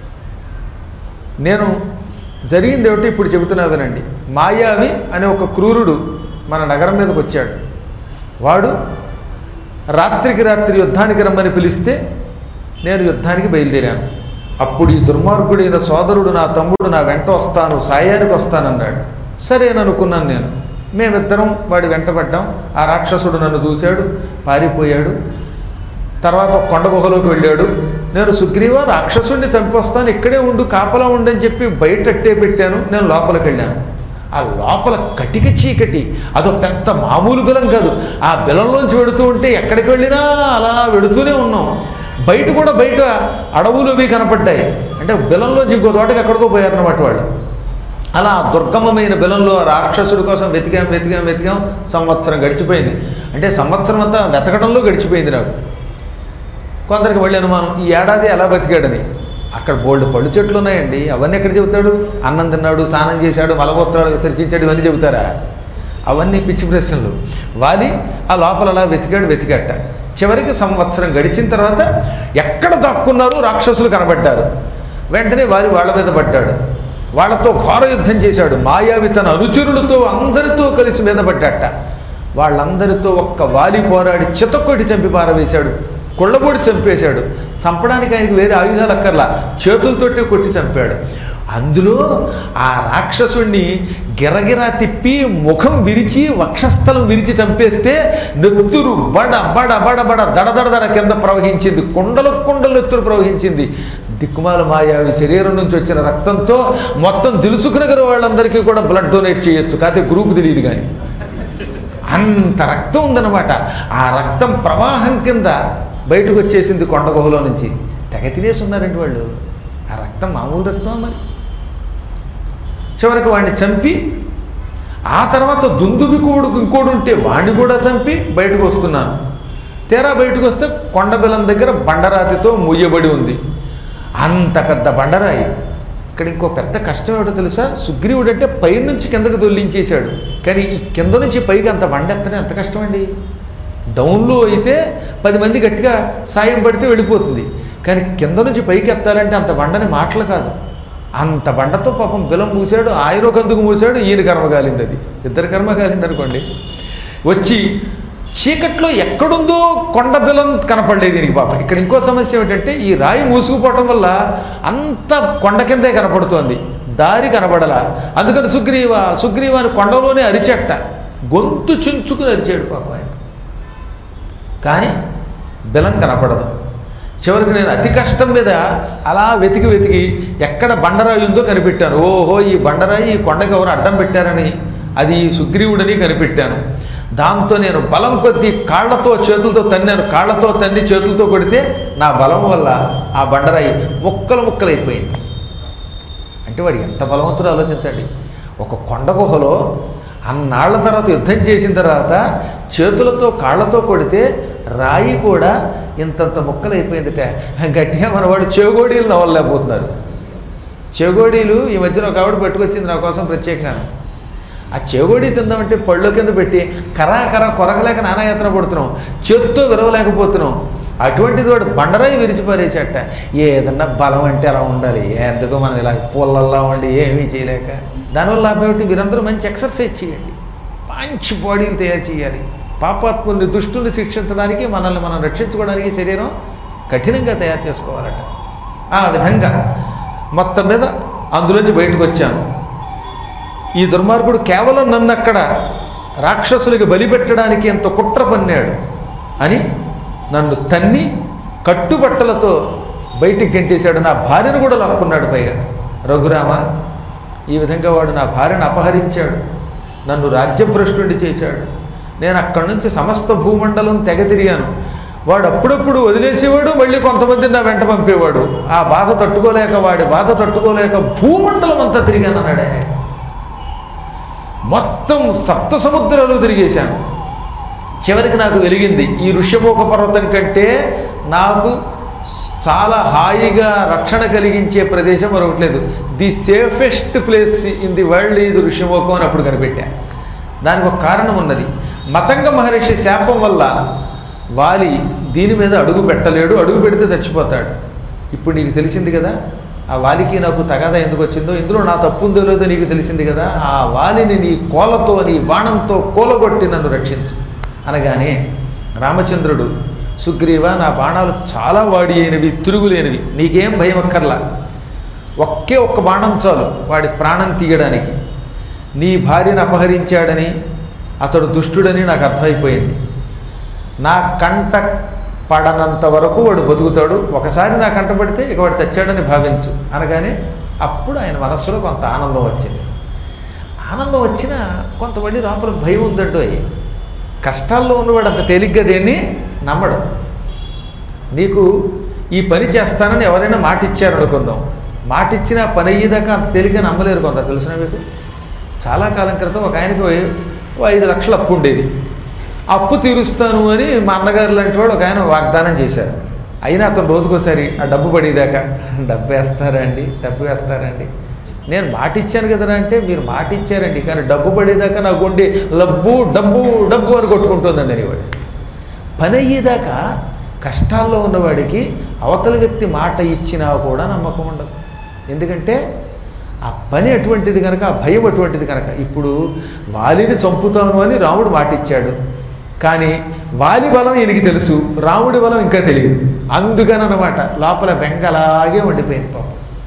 నేను జరిగింది ఏమిటో ఇప్పుడు చెబుతున్నా వినండి మాయావి అనే ఒక క్రూరుడు మన నగరం మీదకి వచ్చాడు వాడు రాత్రికి రాత్రి యుద్ధానికి రమ్మని పిలిస్తే నేను యుద్ధానికి బయలుదేరాను అప్పుడు ఈ దుర్మార్గుడైన సోదరుడు నా తమ్ముడు నా వెంట వస్తాను సాయానికి వస్తానన్నాడు సరేననుకున్నాను నేను మేమిద్దరం వాడి వెంటబడ్డాం ఆ రాక్షసుడు నన్ను చూశాడు పారిపోయాడు తర్వాత ఒక కొండ గుహలోకి వెళ్ళాడు నేను సుగ్రీవ రాక్షసుడిని చంపొస్తాను ఇక్కడే ఉండు కాపలా ఉండని చెప్పి బయట అట్టే పెట్టాను నేను లోపలికి వెళ్ళాను ఆ లోపల కటిక చీకటి అదో పెద్ద మామూలు బిలం కాదు ఆ బిలంలోంచి వెడుతూ ఉంటే ఎక్కడికి వెళ్ళినా అలా వెడుతూనే ఉన్నాం బయట కూడా బయట అడవులు అవి కనపడ్డాయి అంటే బిలంలోంచి ఇంకో తోటకి ఎక్కడికో పోయారన్నమాట వాళ్ళు అలా దుర్గమమైన బిలంలో రాక్షసుడి కోసం వెతికాం వెతికాం వెతికాం సంవత్సరం గడిచిపోయింది అంటే సంవత్సరం అంతా వెతకడంలో గడిచిపోయింది నాకు కొందరికి మళ్ళీ అనుమానం ఈ ఏడాది ఎలా బతికాడని అక్కడ బోల్డ్ పళ్ళు చెట్లు ఉన్నాయండి అవన్నీ ఎక్కడ చెబుతాడు అన్నం తిన్నాడు స్నానం చేశాడు మలమూత్రాలు విసర్జించాడు ఇవన్నీ చెబుతారా అవన్నీ పిచ్చి ప్రశ్నలు వాలి ఆ లోపల అలా వెతికాడు వెతికట్ట చివరికి సంవత్సరం గడిచిన తర్వాత ఎక్కడ దాక్కున్నారో రాక్షసులు కనబడ్డారు వెంటనే వారి వాళ్ళ మీద పడ్డాడు వాళ్ళతో ఘోర యుద్ధం చేశాడు మాయావి తన అనుచరులతో అందరితో కలిసి మీద పడ్డట వాళ్ళందరితో ఒక్క వాలి పోరాడి చితక్కొట్టి చంపి పారవేశాడు కొళ్ళబొడి చంపేశాడు చంపడానికి ఆయనకి వేరే ఆయుధాలు అక్కర్లా చేతులతోటే కొట్టి చంపాడు అందులో ఆ రాక్షసుణ్ణి గిరగిరా తిప్పి ముఖం విరిచి వక్షస్థలం విరిచి చంపేస్తే నెత్తురు బడ బడ బడ బడ దడ దడ దడ కింద ప్రవహించింది కుండలు కుండలు నెత్తురు ప్రవహించింది దిక్కుమాల మాయావి శరీరం నుంచి వచ్చిన రక్తంతో మొత్తం దిలుసుకునగర వాళ్ళందరికీ కూడా బ్లడ్ డొనేట్ చేయొచ్చు కాకపోతే గ్రూప్ తెలియదు కానీ అంత రక్తం ఉందన్నమాట ఆ రక్తం ప్రవాహం కింద బయటకు వచ్చేసింది కొండ గుహలో నుంచి తెగ తినేసి ఉన్నారండి వాళ్ళు ఆ రక్తం మామూలు రక్తం మరి చివరికి వాడిని చంపి ఆ తర్వాత దుందుబికోడు ఇంకోడు ఉంటే వాడిని కూడా చంపి బయటకు వస్తున్నాను తీరా బయటకు వస్తే కొండబెలం దగ్గర బండరాతితో ముయ్యబడి ఉంది అంత పెద్ద బండరాయి ఇక్కడ ఇంకో పెద్ద కష్టం ఏమిటో తెలుసా సుగ్రీవుడు అంటే పైనుంచి కిందకు దొల్లించేశాడు కానీ ఈ కింద నుంచి పైకి అంత బండ ఎత్తనే ఎంత కష్టం అండి డౌన్లో అయితే పది మంది గట్టిగా సాయం పడితే వెళ్ళిపోతుంది కానీ కింద నుంచి పైకి ఎత్తాలంటే అంత బండని మాటలు కాదు అంత బండతో పాపం బిలం మూసాడు ఆయన ఒక అందుకు మూసాడు ఈయన కర్మ కాలింది అది ఇద్దరు కర్మ కాలింది అనుకోండి వచ్చి చీకట్లో ఎక్కడుందో కొండ బిలం కనపడలేదు దీనికి పాపం ఇక్కడ ఇంకో సమస్య ఏమిటంటే ఈ రాయి మూసుకుపోవటం వల్ల అంత కొండ కిందే కనపడుతోంది దారి కనబడలా అందుకని సుగ్రీవ సుగ్రీవ అని కొండలోనే అరిచెట్ట గొంతు చుంచుకుని అరిచాడు పాపం ఆయన కానీ బిలం కనపడదు చివరికి నేను అతి కష్టం మీద అలా వెతికి వెతికి ఎక్కడ బండరాయి ఉందో కనిపెట్టాను ఓహో ఈ బండరాయి ఈ కొండకి ఎవరు అడ్డం పెట్టారని అది ఈ సుగ్రీవుడని కనిపెట్టాను దాంతో నేను బలం కొద్దీ కాళ్ళతో చేతులతో తన్నాను కాళ్ళతో తన్ని చేతులతో కొడితే నా బలం వల్ల ఆ బండరాయి ముక్కలు ముక్కలైపోయింది అంటే వాడు ఎంత బలవంతుడు ఆలోచించండి ఒక కొండ గుహలో అన్నాళ్ల తర్వాత యుద్ధం చేసిన తర్వాత చేతులతో కాళ్ళతో కొడితే రాయి కూడా ఇంతంత ముక్కలు అయిపోయిందిట గట్టిగా మనవాడు చెగోడీలు నవ్వలేకపోతున్నారు చెగోడీలు ఈ మధ్యన ఒక ఆవిడ పట్టుకొచ్చింది నా కోసం ప్రత్యేకంగా ఆ చెగోడి తిందామంటే పళ్ళు కింద పెట్టి కరా కరా కొరకలేక నానాయాత్ర పడుతున్నాం చేత్తో విరవలేకపోతున్నాం అటువంటిది వాడు బండరాయి విరిచిపారేసేట ఏదన్నా బలం అంటే అలా ఉండాలి ఎందుకో మనం ఇలా పూలల్లా ఉండి ఏమీ చేయలేక దానివల్ల లాభం ఏమిటి మీరందరూ మంచి ఎక్సర్సైజ్ చేయండి మంచి బాడీలు తయారు చేయాలి పాపాత్ముల్ని దుష్టుల్ని శిక్షించడానికి మనల్ని మనం రక్షించుకోవడానికి శరీరం కఠినంగా తయారు చేసుకోవాలట ఆ విధంగా మొత్తం మీద అందులోంచి బయటకు వచ్చాను ఈ దుర్మార్గుడు కేవలం నన్ను అక్కడ రాక్షసులకి బలి పెట్టడానికి ఎంత కుట్ర పన్నాడు అని నన్ను తన్ని కట్టుబట్టలతో బయటికి గెంటేశాడు నా భార్యను కూడా లాక్కున్నాడు పైగా రఘురామ ఈ విధంగా వాడు నా భార్యను అపహరించాడు నన్ను రాజ్యభ్రష్టుడి చేశాడు నేను అక్కడి నుంచి సమస్త భూమండలం తెగ తిరిగాను వాడు అప్పుడప్పుడు వదిలేసేవాడు మళ్ళీ కొంతమందిని నా వెంట పంపేవాడు ఆ బాధ తట్టుకోలేక వాడి బాధ తట్టుకోలేక భూమండలం అంతా తిరిగాను అన్నాడు ఆయన మొత్తం సప్త సముద్రాలు తిరిగేశాను చివరికి నాకు వెలిగింది ఈ ఋష్యమూక పర్వతం కంటే నాకు చాలా హాయిగా రక్షణ కలిగించే ప్రదేశం మరొకటి లేదు the safest place in the world is Rishyamukha అని అప్పుడు కనిపెట్టా దానికి ఒక కారణం ఉన్నది మతంగ మహర్షి శాపం వల్ల వాలి దీని మీద అడుగు పెట్టలేడు అడుగు పెడితే చచ్చిపోతాడు ఇప్పుడు నీకు తెలిసింది కదా ఆ వాలికి నాకు తగాదా ఎందుకు వచ్చిందో ఇందులో నా తప్పు ఉందో లేదో నీకు తెలిసింది కదా ఆ వాలిని నీ కోలతో నీ బాణంతో కోలగొట్టి నన్ను రక్షించు అనగానే రామచంద్రుడు సుగ్రీవ నా బాణాలు చాలా వాడి అయినవి తిరుగులేనివి నీకేం భయం అక్కర్లా ఒకే ఒక్క బాణం చాలు వాడి ప్రాణం తీయడానికి నీ భార్యను అపహరించాడని అతడు దుష్టుడని నాకు అర్థమైపోయింది నా కంట పడనంత వరకు వాడు బతుకుతాడు ఒకసారి నా కంట పడితే ఇక వాడు చచ్చాడని భావించు అనగానే అప్పుడు ఆయన మనస్సులో కొంత ఆనందం వచ్చింది ఆనందం వచ్చినా కొంతమంది లోపల భయం ఉందంటో కష్టాల్లో ఉన్నవాడు అంత తేలిగ్గా దేన్ని నమ్మడు నీకు ఈ పని చేస్తానని ఎవరైనా మాట ఇచ్చారు అనుకుందాం మాట ఇచ్చిన పని అయ్యేదాకా అంత తేలిగ్గా నమ్మలేరు కొందరు తెలిసిన మీకు చాలా కాలం క్రితం ఒక ఆయనకి ఓ ఐదు లక్షలు అప్పు ఉండేది అప్పు తీరుస్తాను అని మా అన్నగారు లాంటి వాడు ఒక ఆయన వాగ్దానం చేశారు అయినా అతను రోజుకోసారి ఆ డబ్బు పడేదాకా డబ్బు వేస్తారా అండి డబ్బు వేస్తారా అండి నేను మాట ఇచ్చాను కదరా అంటే మీరు మాట ఇచ్చారండి కానీ డబ్బు పడేదాకా నా గుండె లబ్బు డబ్బు డబ్బు అని కొట్టుకుంటుందండి అనేవాడు పని అయ్యేదాకా కష్టాల్లో ఉన్నవాడికి అవతల వ్యక్తి మాట ఇచ్చినా కూడా నమ్మకం ఉండదు ఎందుకంటే ఆ పని అటువంటిది కనుక ఆ భయం అటువంటిది కనుక ఇప్పుడు వాలిని చంపుతాను అని రాముడు మాట ఇచ్చాడు కానీ వాలి బలం ఈయనకి తెలుసు రాముడి బలం ఇంకా తెలియదు అందుకనమాట లోపల బెంగలాగే ఉండిపోయింది పాపం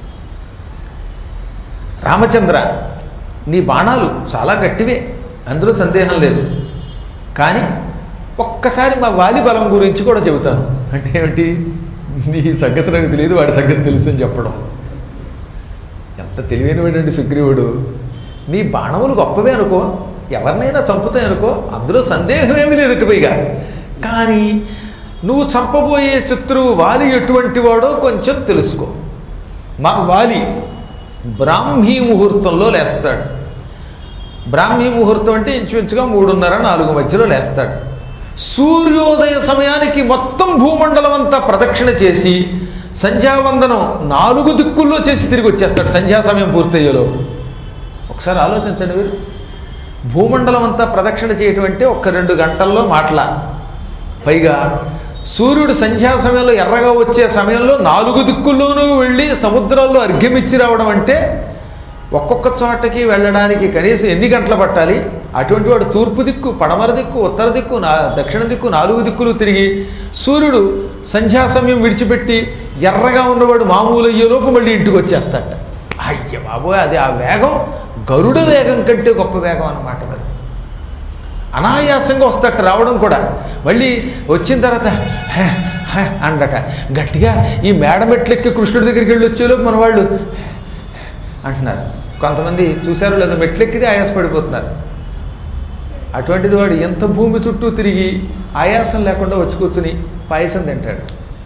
రామచంద్ర నీ బాణాలు చాలా గట్టివే అందులో సందేహం లేదు కానీ ఒక్కసారి మా వాలి బలం గురించి కూడా చెబుతాను అంటే ఏమిటి నీ సంగతి నాకు తెలియదు వాడి సంగతి తెలుసు అని చెప్పడం ఎంత తెలివైనవాడండి సుగ్రీవుడు నీ బాణములు గొప్పవే అనుకో ఎవరినైనా చంపుతాయి అనుకో అందులో సందేహం ఏమీ లేదు పైగా కానీ నువ్వు చంపబోయే శత్రువు వాలి ఎటువంటి వాడో కొంచెం తెలుసుకో మా వాలి బ్రాహ్మీ ముహూర్తంలో లేస్తాడు బ్రాహ్మీ ముహూర్తం అంటే ఇంచుమించుగా మూడున్నర నాలుగు మధ్యలో లేస్తాడు సూర్యోదయ సమయానికి మొత్తం భూమండలం అంతా ప్రదక్షిణ చేసి సంధ్యావందనం నాలుగు దిక్కుల్లో చేసి తిరిగి వచ్చేస్తాడు సంధ్యా సమయం పూర్తయ్యేలో ఒకసారి ఆలోచించండి మీరు భూమండలం అంతా ప్రదక్షిణ చేయటం అంటే ఒక్క రెండు గంటల్లో మాటల పైగా సూర్యుడు సంధ్యా సమయంలో ఎర్రగా వచ్చే సమయంలో నాలుగు దిక్కుల్లోనూ వెళ్ళి సముద్రాల్లో అర్ఘ్యమిచ్చి రావడం అంటే ఒక్కొక్క చోటకి వెళ్ళడానికి కనీసం ఎన్ని గంటలు పట్టాలి అటువంటి వాడు తూర్పు దిక్కు పడమర దిక్కు ఉత్తర దిక్కు నా దక్షిణ దిక్కు నాలుగు దిక్కులు తిరిగి సూర్యుడు సంధ్యా సమయం విడిచిపెట్టి ఎర్రగా ఉన్నవాడు మామూలు అయ్యేలోపు మళ్ళీ ఇంటికి వచ్చేస్తాడట అయ్య బాబోయ్ అది ఆ వేగం గరుడ వేగం కంటే గొప్ప వేగం అన్నమాట మరి అనాయాసంగా వస్తట రావడం కూడా మళ్ళీ వచ్చిన తర్వాత "హే, హే" అండట గట్టిగా ఈ మేడ మెట్లెక్కి కృష్ణుడి దగ్గరికి వెళ్ళి వచ్చేలోపు మన వాళ్ళు అంటున్నారు కొంతమంది చూశారో లేదో మెట్లెక్కితే ఆయాసపడిపోతున్నారు అటువంటిది వాడు ఎంత భూమి చుట్టూ తిరిగి ఆయాసం లేకుండా వచ్చి కూర్చుని పాయసం తింటాడు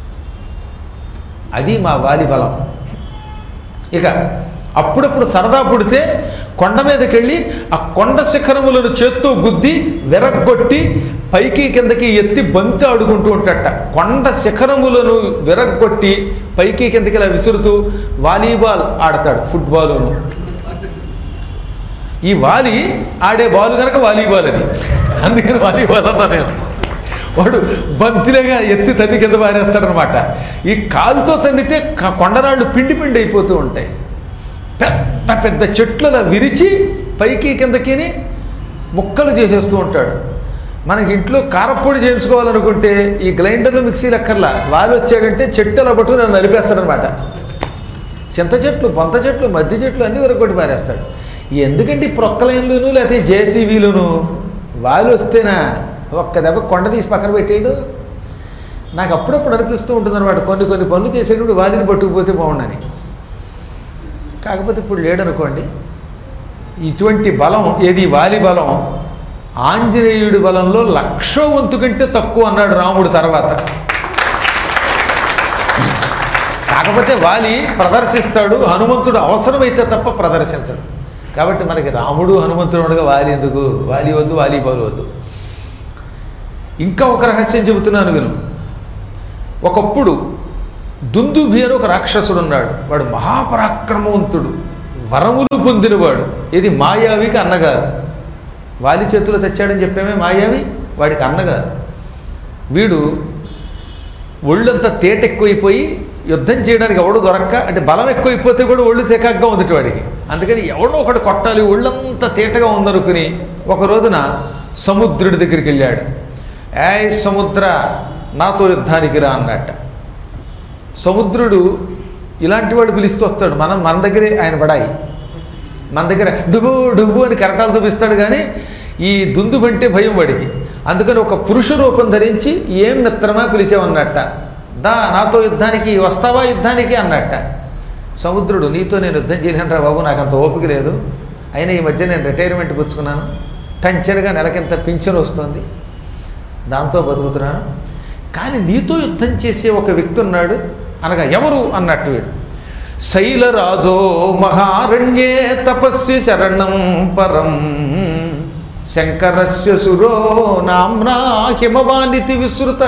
అది మా వాలి బలం ఇక అప్పుడప్పుడు సరదా పుడితే కొండ మీదకి వెళ్ళి ఆ కొండ శిఖరములను చేత్తో గుద్ది విరగ్గొట్టి పైకి కిందకి ఎత్తి బంతి ఆడుకుంటూ ఉంటాడట కొండ శిఖరములను విరగ్గొట్టి పైకి కిందకి ఇలా విసురుతూ వాలీబాల్ ఆడతాడు ఫుట్బాలును ఈ వాలి ఆడే బాల్ కనుక వాలీబాల్ అది అందుకని వాలీబాల్ అన్నా నేను వాడు బంతిలేగా ఎత్తి తన్ని కింద పారేస్తాడనమాట ఈ కాలుతో తన్నితే క- కొండరాళ్ళు పిండి పిండి అయిపోతూ ఉంటాయి పెద్ద పెద్ద చెట్లను విరిచి పైకి కిందకిని ముక్కలు చేసేస్తూ ఉంటాడు మనకి ఇంట్లో కారప్పొడి చేయించుకోవాలనుకుంటే ఈ గ్రైండర్లు మిక్సీలు ఎక్కర్లా వాళ్ళు వచ్చాడంటే చెట్టు అలా పట్టుకుని నన్ను నలిపేస్తాడనమాట చింత చెట్లు బొంత చెట్లు మద్ది చెట్లు అన్నీ వరకు కొట్టి పారేస్తాడు ఎందుకంటే ఈ ప్రొక్కలైన్లును లేకపోతే జేసీబీలును వాళ్ళు వస్తేనా ఒక్క దెబ్బ కొండ తీసి పక్కన పెట్టేయడు నాకు అప్పుడప్పుడు అనిపిస్తూ ఉంటుంది అనమాట కొన్ని కొన్ని పనులు చేసేటప్పుడు వాలిని పట్టుకుపోతే బాగుండని కాకపోతే ఇప్పుడు లేడనుకోండి ఇటువంటి బలం ఏది వాలి బలం ఆంజనేయుడి బలంలో లక్షో వంతు కంటే తక్కువ అన్నాడు రాముడు తర్వాత కాకపోతే వాలి ప్రదర్శిస్తాడు హనుమంతుడు అవసరమైతే తప్ప ప్రదర్శించడు కాబట్టి మనకి రాముడు హనుమంతుడు ఉండగా వాలి ఎందుకు వాలి వద్దు వాలి బాలు వద్దు ఇంకా ఒక రహస్యం చెబుతున్నాను విను ఒకప్పుడు దుందుభి అని ఒక రాక్షసుడు ఉన్నాడు వాడు మహాపరాక్రమవంతుడు వరములు పొందినవాడు ఇది మాయావికి అన్నగారు వాలి చేతిలో తెచ్చాడని చెప్పామే మాయావి వాడికి అన్నగారు వీడు ఒళ్ళంతా తేట ఎక్కువైపోయి యుద్ధం చేయడానికి ఎవడు దొరక్క అంటే బలం ఎక్కువైపోతే కూడా ఒళ్ళు చికాగ్గా ఉంది వాడికి అందుకని ఎవడో ఒకటి కొట్టాలి ఒళ్ళంతా తేటగా ఉందనుకుని ఒక రోజున సముద్రుడి దగ్గరికి వెళ్ళాడు ఏయ్ సముద్ర నాతో యుద్ధానికి రా అన్నట్ట సముద్రుడు ఇలాంటి వాడు పిలుస్తూ వస్తాడు మనం మన దగ్గరే ఆయన బడాయి మన దగ్గర డుబు డుబు అని కరటాలు చూపిస్తాడు కానీ ఈ దుందుబంటే భయం వాడికి అందుకని ఒక పురుష రూపం ధరించి ఏం మిత్రమా పిలిచామన్నట్ట దా నాతో యుద్ధానికి వస్తావా యుద్ధానికి అన్నట్ట సముద్రుడు నీతో నేను యుద్ధం చేయలేనురా బాబు నాకు అంత ఓపిక లేదు అయినా ఈ మధ్య నేను రిటైర్మెంట్ పుచ్చుకున్నాను టంచర్గా నెలకింత పింఛన్ వస్తుంది దాంతో బతుకుతున్నాను కానీ నీతో యుద్ధం చేసే ఒక వ్యక్తి ఉన్నాడు అనగా ఎవరు అన్నట్టు వీడు శైలరాజో మహారణ్యే తపస్వి శరణం పరం శంకరస్య సురో నామ్నా హిమవానితి విస్తృత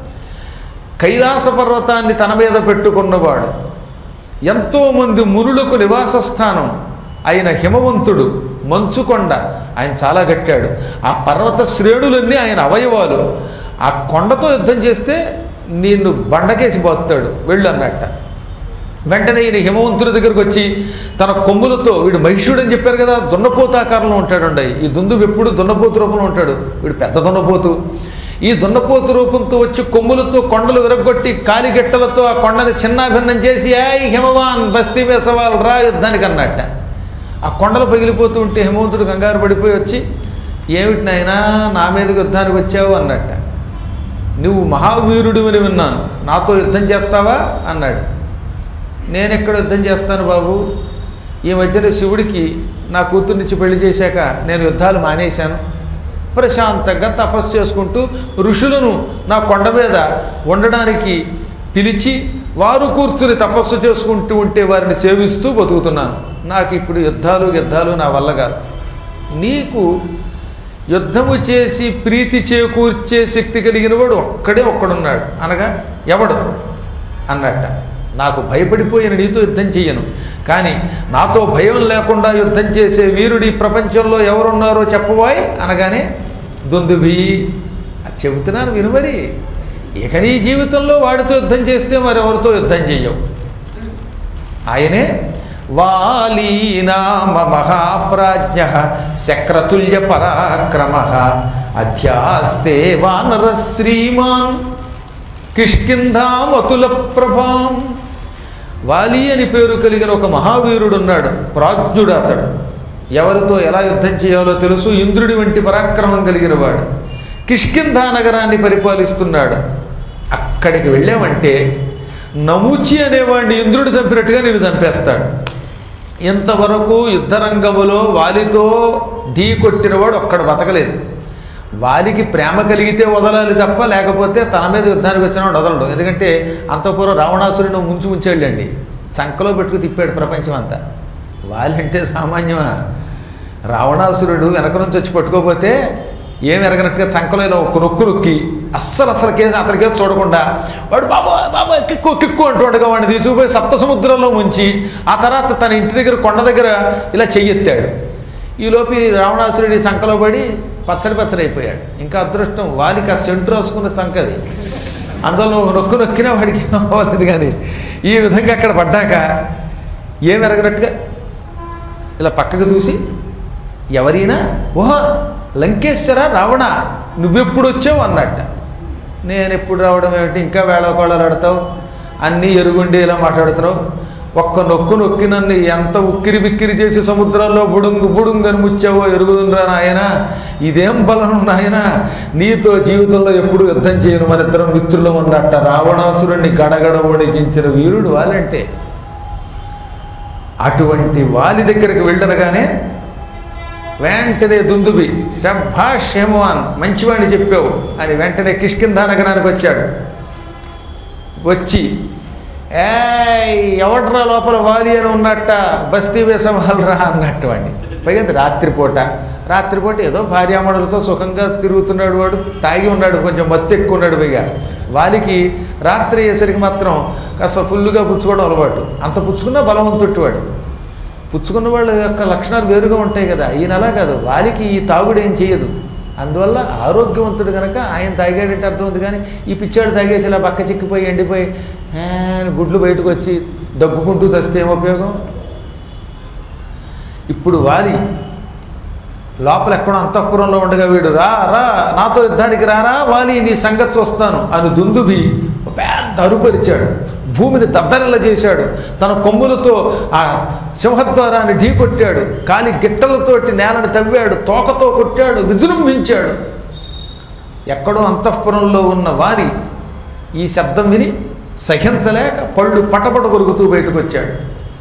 కైలాస పర్వతాన్ని తన మీద పెట్టుకున్నవాడు ఎంతోమంది మునులకు నివాస స్థానం ఆయన హిమవంతుడు మంచుకొండ ఆయన చాలా కట్టాడు ఆ పర్వత శ్రేణులన్నీ ఆయన అవయవాలు ఆ కొండతో యుద్ధం చేస్తే నిన్ను బండకేసి పోతాడు వెళ్ళు అన్నట్ట వెంటనే ఈయన హిమవంతుడి దగ్గరికి వచ్చి తన కొమ్ములతో వీడు మహిషుడు అని చెప్పారు కదా దున్నపోతు ఆకారంలో ఉంటాడు ఈ దుందు ఎప్పుడు దున్నపోతు రూపంలో ఉంటాడు వీడు పెద్ద దున్నపోతు ఈ దున్నపోతు రూపంతో వచ్చి కొమ్ములతో కొండలు విరగొట్టి కాలిగెట్టలతో ఆ కొండని చిన్నాభిన్నం చేసి ఏయ్ హిమవాన్ బస్తీ వేసవాల్ రా యుద్ధానికి అన్నట్ట ఆ కొండలు పగిలిపోతూ ఉంటే హిమవంతుడు కంగారు పడిపోయి వచ్చి ఏమిటి నాయనా నా మీదకి యుద్ధానికి వచ్చావు అన్నట్ట నువ్వు మహావీరుడు అని విన్నాను నాతో యుద్ధం చేస్తావా అన్నాడు నేను ఎక్కడ యుద్ధం చేస్తాను బాబు ఈ మధ్యన శివుడికి నా కూతుర్నిచ్చి పెళ్లి చేశాక నేను యుద్ధాలు మానేశాను ప్రశాంతంగా తపస్సు చేసుకుంటూ ఋషులను నా కొండ మీద ఉండడానికి పిలిచి వారు కూర్చుని తపస్సు చేసుకుంటూ ఉంటే వారిని సేవిస్తూ బతుకుతున్నాను నాకు ఇప్పుడు యుద్ధాలు యుద్ధాలు నా వల్ల కాదు నీకు యుద్ధము చేసి ప్రీతి చేకూర్చే శక్తి కలిగిన వాడు ఒక్కడే ఒక్కడున్నాడు అనగా ఎవడు అన్నట్ట నాకు భయపడిపోయిన నీతో యుద్ధం చెయ్యను కానీ నాతో భయం లేకుండా యుద్ధం చేసే వీరుడు ఈ ప్రపంచంలో ఎవరున్నారో చెప్పవాయ్ అనగానే దుందుభి అది చెబుతున్నాను విను మరి ఇక నీ జీవితంలో వాడితో యుద్ధం చేస్తే మరెవరితో యుద్ధం చెయ్యవు ఆయనే వాలీనామ మహాప్రాజ్ఞ శక్రతుల్య పరాక్రమ అధ్యాస్తే వానర శ్రీమాన్ కిష్కింధామతుల ప్రభాం వాలి అని పేరు కలిగిన ఒక మహావీరుడున్నాడు ప్రాజ్ఞుడు అతడు ఎవరితో ఎలా యుద్ధం చేయాలో తెలుసు ఇంద్రుడి వంటి పరాక్రమం కలిగిన వాడు కిష్కింధా నగరాన్ని పరిపాలిస్తున్నాడు అక్కడికి వెళ్ళామంటే నముచి అనేవాడిని ఇంద్రుడు చంపినట్టుగా నేను చంపేస్తాడు ఇంతవరకు యుద్ధరంగములో వాలితో ఢీ కొట్టినవాడు ఒక్కడు బతకలేదు వాలికి ప్రేమ కలిగితే వదలాలి తప్ప లేకపోతే తన మీద యుద్ధానికి వచ్చినవాడు వదలడు ఎందుకంటే అంతపూర్వం రావణాసురుని ముంచి ముంచాడండి సంకలో పెట్టుకు తిప్పాడు ప్రపంచం అంతా వాలి అంటే సామాన్యమా రావణాసురుడు వెనక నుంచి వచ్చి పట్టుకోపోతే ఏం ఎరగనట్టుగా చంకలో ఇలా ఒక నొక్కు నొక్కి అస్సలు అసలు కేసు అతని కేసు చూడకుండా వాడు బాబా బాబా కిక్కు కిక్కు అంటుండగా వాడిని తీసుకుపోయి సప్త సముద్రంలో ముంచి ఆ తర్వాత తన ఇంటి దగ్గర కొండ దగ్గర ఇలా చెయ్యెత్తాడు ఈలోపు ఈ రావణాసురుడి సంకలో పడి పచ్చడి పచ్చడి అయిపోయాడు ఇంకా అదృష్టం వాలికి ఆ సెంటు రాసుకున్న సంకది అందులో నొక్కు నొక్కినా వాడికి అవ్వలేదు కానీ ఈ విధంగా అక్కడ పడ్డాక ఏం ఎరగనట్టుగా ఇలా పక్కకు చూసి ఎవరైనా ఓహో లంకేశ్వర రావణ నువ్వెప్పుడు వచ్చావు అన్నట్ట నేను ఎప్పుడు రావడం ఏమిటి ఇంకా వేళకోళాలు ఆడతావు అన్నీ ఎరుగుండి ఇలా మాట్లాడుతున్నావు ఒక్క నొక్కు నొక్కి నన్ను ఎంత ఉక్కిరి బిక్కిరి చేసి సముద్రంలో బుడుంగు బుడుంగని ముచ్చావో ఎరుగుతుండ్రా నాయన ఇదేం బలం నాయన నీతో జీవితంలో ఎప్పుడు యుద్ధం చేయను మన ఇద్దరం మిత్రులు ఉన్నట్ట రావణాసురుణ్ణి గడగడ వణికించిన వీరుడు వాలంటే అటువంటి వాలి దగ్గరికి వెళ్ళనగానే వెంటనే దుందుబి సభాష్ హేమవాన్ మంచివాడిని చెప్పావు అని వెంటనే కిష్కింధా నగరానికి వచ్చాడు వచ్చి ఏ ఎవడ్రా లోపల వాలి అని ఉన్నట్ట బస్తీ వేసవాలరా అన్నట్టు వాడిని పైగా అది రాత్రిపూట రాత్రిపూట ఏదో భార్యామణులతో సుఖంగా తిరుగుతున్నాడు వాడు తాగి ఉన్నాడు కొంచెం మత్తు ఎక్కువ ఉన్నాడు పైగా వాలికి రాత్రి అయ్యేసరికి మాత్రం కాస్త ఫుల్లుగా పుచ్చుకోవడం అలవాటు అంత పుచ్చుకున్నా బలవంతుట్టు వాడు పుచ్చుకున్న వాళ్ళ యొక్క లక్షణాలు వేరుగా ఉంటాయి కదా ఈయన అలా కాదు వాలికి ఈ తాగుడు ఏం చేయదు అందువల్ల ఆరోగ్యవంతుడు కనుక ఆయన తాగాడంటే అర్థం ఉంది కానీ ఈ పిచ్చాడు తాగేసి ఇలా పక్క చిక్కిపోయి ఎండిపోయి "ఆ" అని గుడ్లు బయటకు వచ్చి దగ్గుకుంటూ చస్తే ఏం ఉపయోగం ఇప్పుడు వాలి లోపల ఎక్కడో అంతఃపురంలో ఉండగా వీడు రా రా నాతో యుద్ధానికి రారా వాలి నీ సంగతి చూస్తాను అని దుందుబి ఒక పెద్ద అరుపరిచాడు భూమిని దద్దరిల్ల చేశాడు తన కొమ్ములతో ఆ సింహద్వారాన్ని ఢీ కొట్టాడు కాలి గిట్టలతోటి నేలను తవ్వాడు తోకతో కొట్టాడు విజృంభించాడు ఎక్కడో అంతఃపురంలో ఉన్న వారి ఈ శబ్దం విని సహించలేక పళ్ళు పటపట కొరుకుతూ బయటకు వచ్చాడు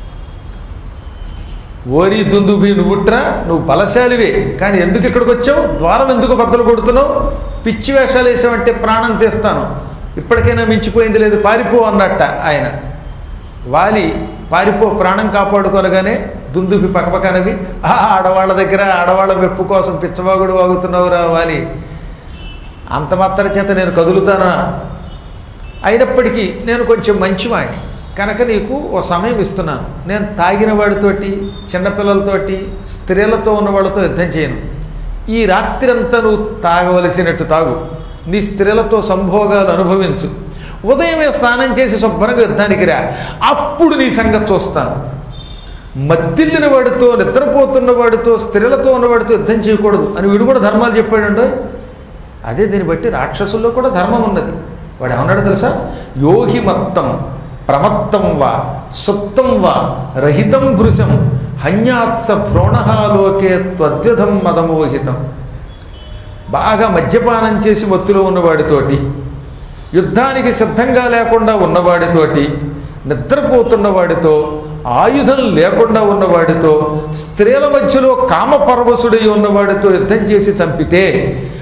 ఓరి దుందుభి నువ్వుట్రా నువ్వు బలశాలివే కానీ ఎందుకు ఇక్కడికి వచ్చావు ద్వారం ఎందుకు బద్దలు కొడుతున్నావు పిచ్చి వేషాలు వేసావంటే ప్రాణం తీస్తాను ఇప్పటికైనా మించిపోయింది లేదు పారిపో అన్నట్ట ఆయన వాలి పారిపో ప్రాణం కాపాడుకోనగానే దుందుభి పక్కపక్కనవి ఆ ఆడవాళ్ళ దగ్గర ఆడవాళ్ళ మెప్పు కోసం పిచ్చవాగుడు వాగుతున్నావురా వాలి అంత మాత్రం చేత నేను కదులుతానా అయినప్పటికీ నేను కొంచెం మంచివాడిని కనుక నీకు ఓ సమయం ఇస్తున్నాను నేను తాగిన వాడితోటి చిన్నపిల్లలతోటి స్త్రీలతో ఉన్న వాళ్ళతో యుద్ధం చేయను ఈ రాత్రి అంతా నువ్వు తాగవలసినట్టు తాగు నీ స్త్రీలతో సంభోగాలు అనుభవించు ఉదయమే స్నానం చేసి శుభ్రంగా యుద్ధానికి రా అప్పుడు నీ సంగతి చూస్తాను మత్తిల్లిన వాడితో నిద్రపోతున్న వాడితో స్త్రీలతో ఉన్నవాడితో యుద్ధం చేయకూడదు అని వీడు కూడా ధర్మాలు చెప్పాడండో అదే దీన్ని బట్టి రాక్షసుల్లో కూడా ధర్మం ఉన్నది వాడు ఏమన్నాడు తెలుసా యోహి మత్తం ప్రమత్తం వా సుప్తం వా రహితం భృశం హన్యాత్స భ్రోణహాలోకే త్వద్యధం మదమోహితం బాగా మద్యపానం చేసి మత్తులో ఉన్నవాడితోటి యుద్ధానికి సిద్ధంగా లేకుండా ఉన్నవాడితోటి నిద్రపోతున్న వాడితో ఆయుధం లేకుండా ఉన్నవాడితో స్త్రీల మధ్యలో కామపరవశుడై ఉన్నవాడితో యుద్ధం చేసి చంపితే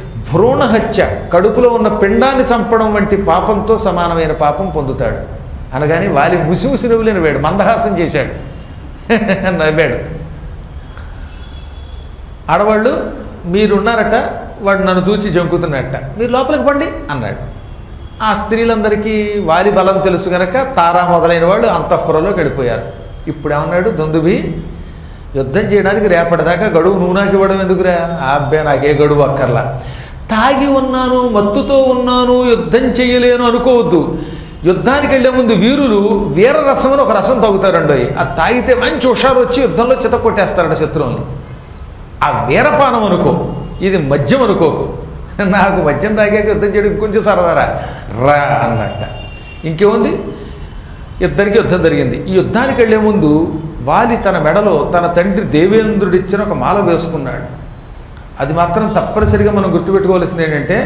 భ్రూణహత్య కడుపులో ఉన్న పిండాన్ని చంపడం వంటి పాపంతో సమానమైన పాపం పొందుతాడు అనగానే వాలి ముసి ముసి నవ్వులు నవ్వాడు మందహాసం చేశాడు నవ్వాడు ఆడవాళ్ళు మీరున్నారట వాడు నన్ను చూచి జంకుతున్నట్ట మీరు లోపలికి పండి అన్నాడు ఆ స్త్రీలందరికీ వాలి బలం తెలుసు గనక తారా మొదలైన వాళ్ళు అంతఃపురంలోకి వెళ్ళిపోయారు ఇప్పుడు ఏమన్నాడు దుందుబి యుద్ధం చేయడానికి రేపటిదాకా గడువు నువ్వు నాకు ఇవ్వడం ఎందుకురా ఆ అబ్బాయి నాకే గడువు అక్కర్లా తాగి ఉన్నాను మత్తుతో ఉన్నాను యుద్ధం చేయలేను అనుకోవద్దు యుద్ధానికి వెళ్ళే ముందు వీరులు వీరరసం అని ఒక రసం తాగుతారండి అది తాగితే మంచి హుషారు వచ్చి యుద్ధంలో చిత కొట్టేస్తారట శత్రువుల్ని ఆ వీరపానం అనుకో ఇది మద్యం అనుకోకు నాకు మద్యం తాగాక యుద్ధం చేయడం ఇంకొంచెం సరదారా రా అన్నట్ట ఇంకేముంది ఇద్దరికి యుద్ధం జరిగింది ఈ యుద్ధానికి వెళ్ళే ముందు వాలి తన మెడలో తన తండ్రి దేవేంద్రుడిచ్చిన ఒక మాల వేసుకున్నాడు అది మాత్రం తప్పనిసరిగా మనం గుర్తుపెట్టుకోవాల్సింది ఏంటంటే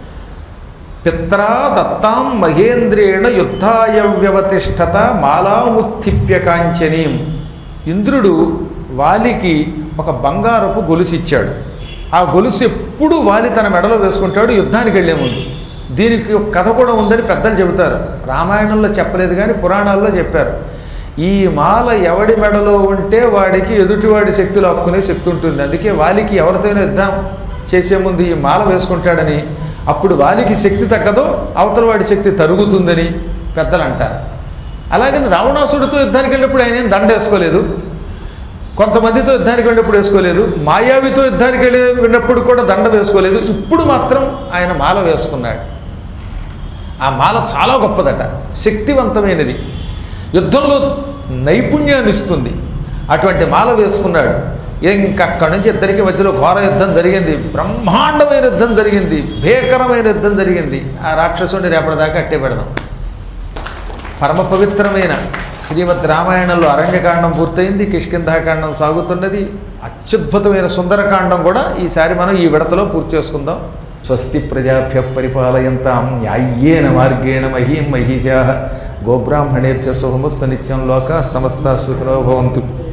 పిత్రా దత్తాం మహేంద్రేణ యుద్ధాయ వ్యవతిష్టత మాలాముత్థిప్య కాంచనీం ఇంద్రుడు వాలికి ఒక బంగారపు గొలుసు ఇచ్చాడు ఆ గొలుసు ఎప్పుడు వాలి తన మెడలో వేసుకుంటాడు యుద్ధానికి వెళ్ళే ముందు దీనికి ఒక కథ కూడా ఉందని పెద్దలు చెబుతారు రామాయణంలో చెప్పలేదు కానీ పురాణాల్లో చెప్పారు ఈ మాల ఎవడి మెడలో ఉంటే వాడికి ఎదుటివాడి శక్తులు హక్కునే శక్తి ఉంటుంది అందుకే వాలికి ఎవరితోనో యుద్ధం చేసే ముందు ఈ మాల వేసుకుంటాడని అప్పుడు వాలికి శక్తి తగ్గదో అవతల వాడి శక్తి తరుగుతుందని పెద్దలు అంటారు అలాగని రావణాసుడితో యుద్ధానికి వెళ్ళినప్పుడు ఆయన ఏం దండ వేసుకోలేదు కొంతమందితో యుద్ధానికి వెళ్ళినప్పుడు వేసుకోలేదు మాయావితో యుద్ధానికి వెళ్ళి వెళ్ళినప్పుడు కూడా దండ వేసుకోలేదు ఇప్పుడు మాత్రం ఆయన మాల వేసుకున్నాడు ఆ మాల చాలా గొప్పదట శక్తివంతమైనది యుద్ధంలో నైపుణ్యాన్ని ఇస్తుంది అటువంటి మాల వేసుకున్నాడు ఇంకక్కడి నుంచి ఇద్దరికి మధ్యలో ఘోర యుద్ధం జరిగింది బ్రహ్మాండమైన యుద్ధం జరిగింది భీకరమైన యుద్ధం జరిగింది ఆ రాక్షసుని రేపటిదాకా అట్టే పెడదాం పరమ పవిత్రమైన శ్రీమద్ రామాయణంలో అరణ్యకాండం పూర్తయింది కిష్కింధాకాండం సాగుతున్నది అత్యద్భుతమైన సుందరకాండం కూడా ఈసారి మనం ఈ విడతలో పూర్తి చేసుకుందాం స్వస్తి ప్రజాభ్య పరిపాలయంతాం న్యాయ్యేన మార్గేణ మహీం మహిషా గోబ్రాహ్మణేభ్య శుభమస్తు నిత్యం లోక సమస్త సుఖినో భవంతు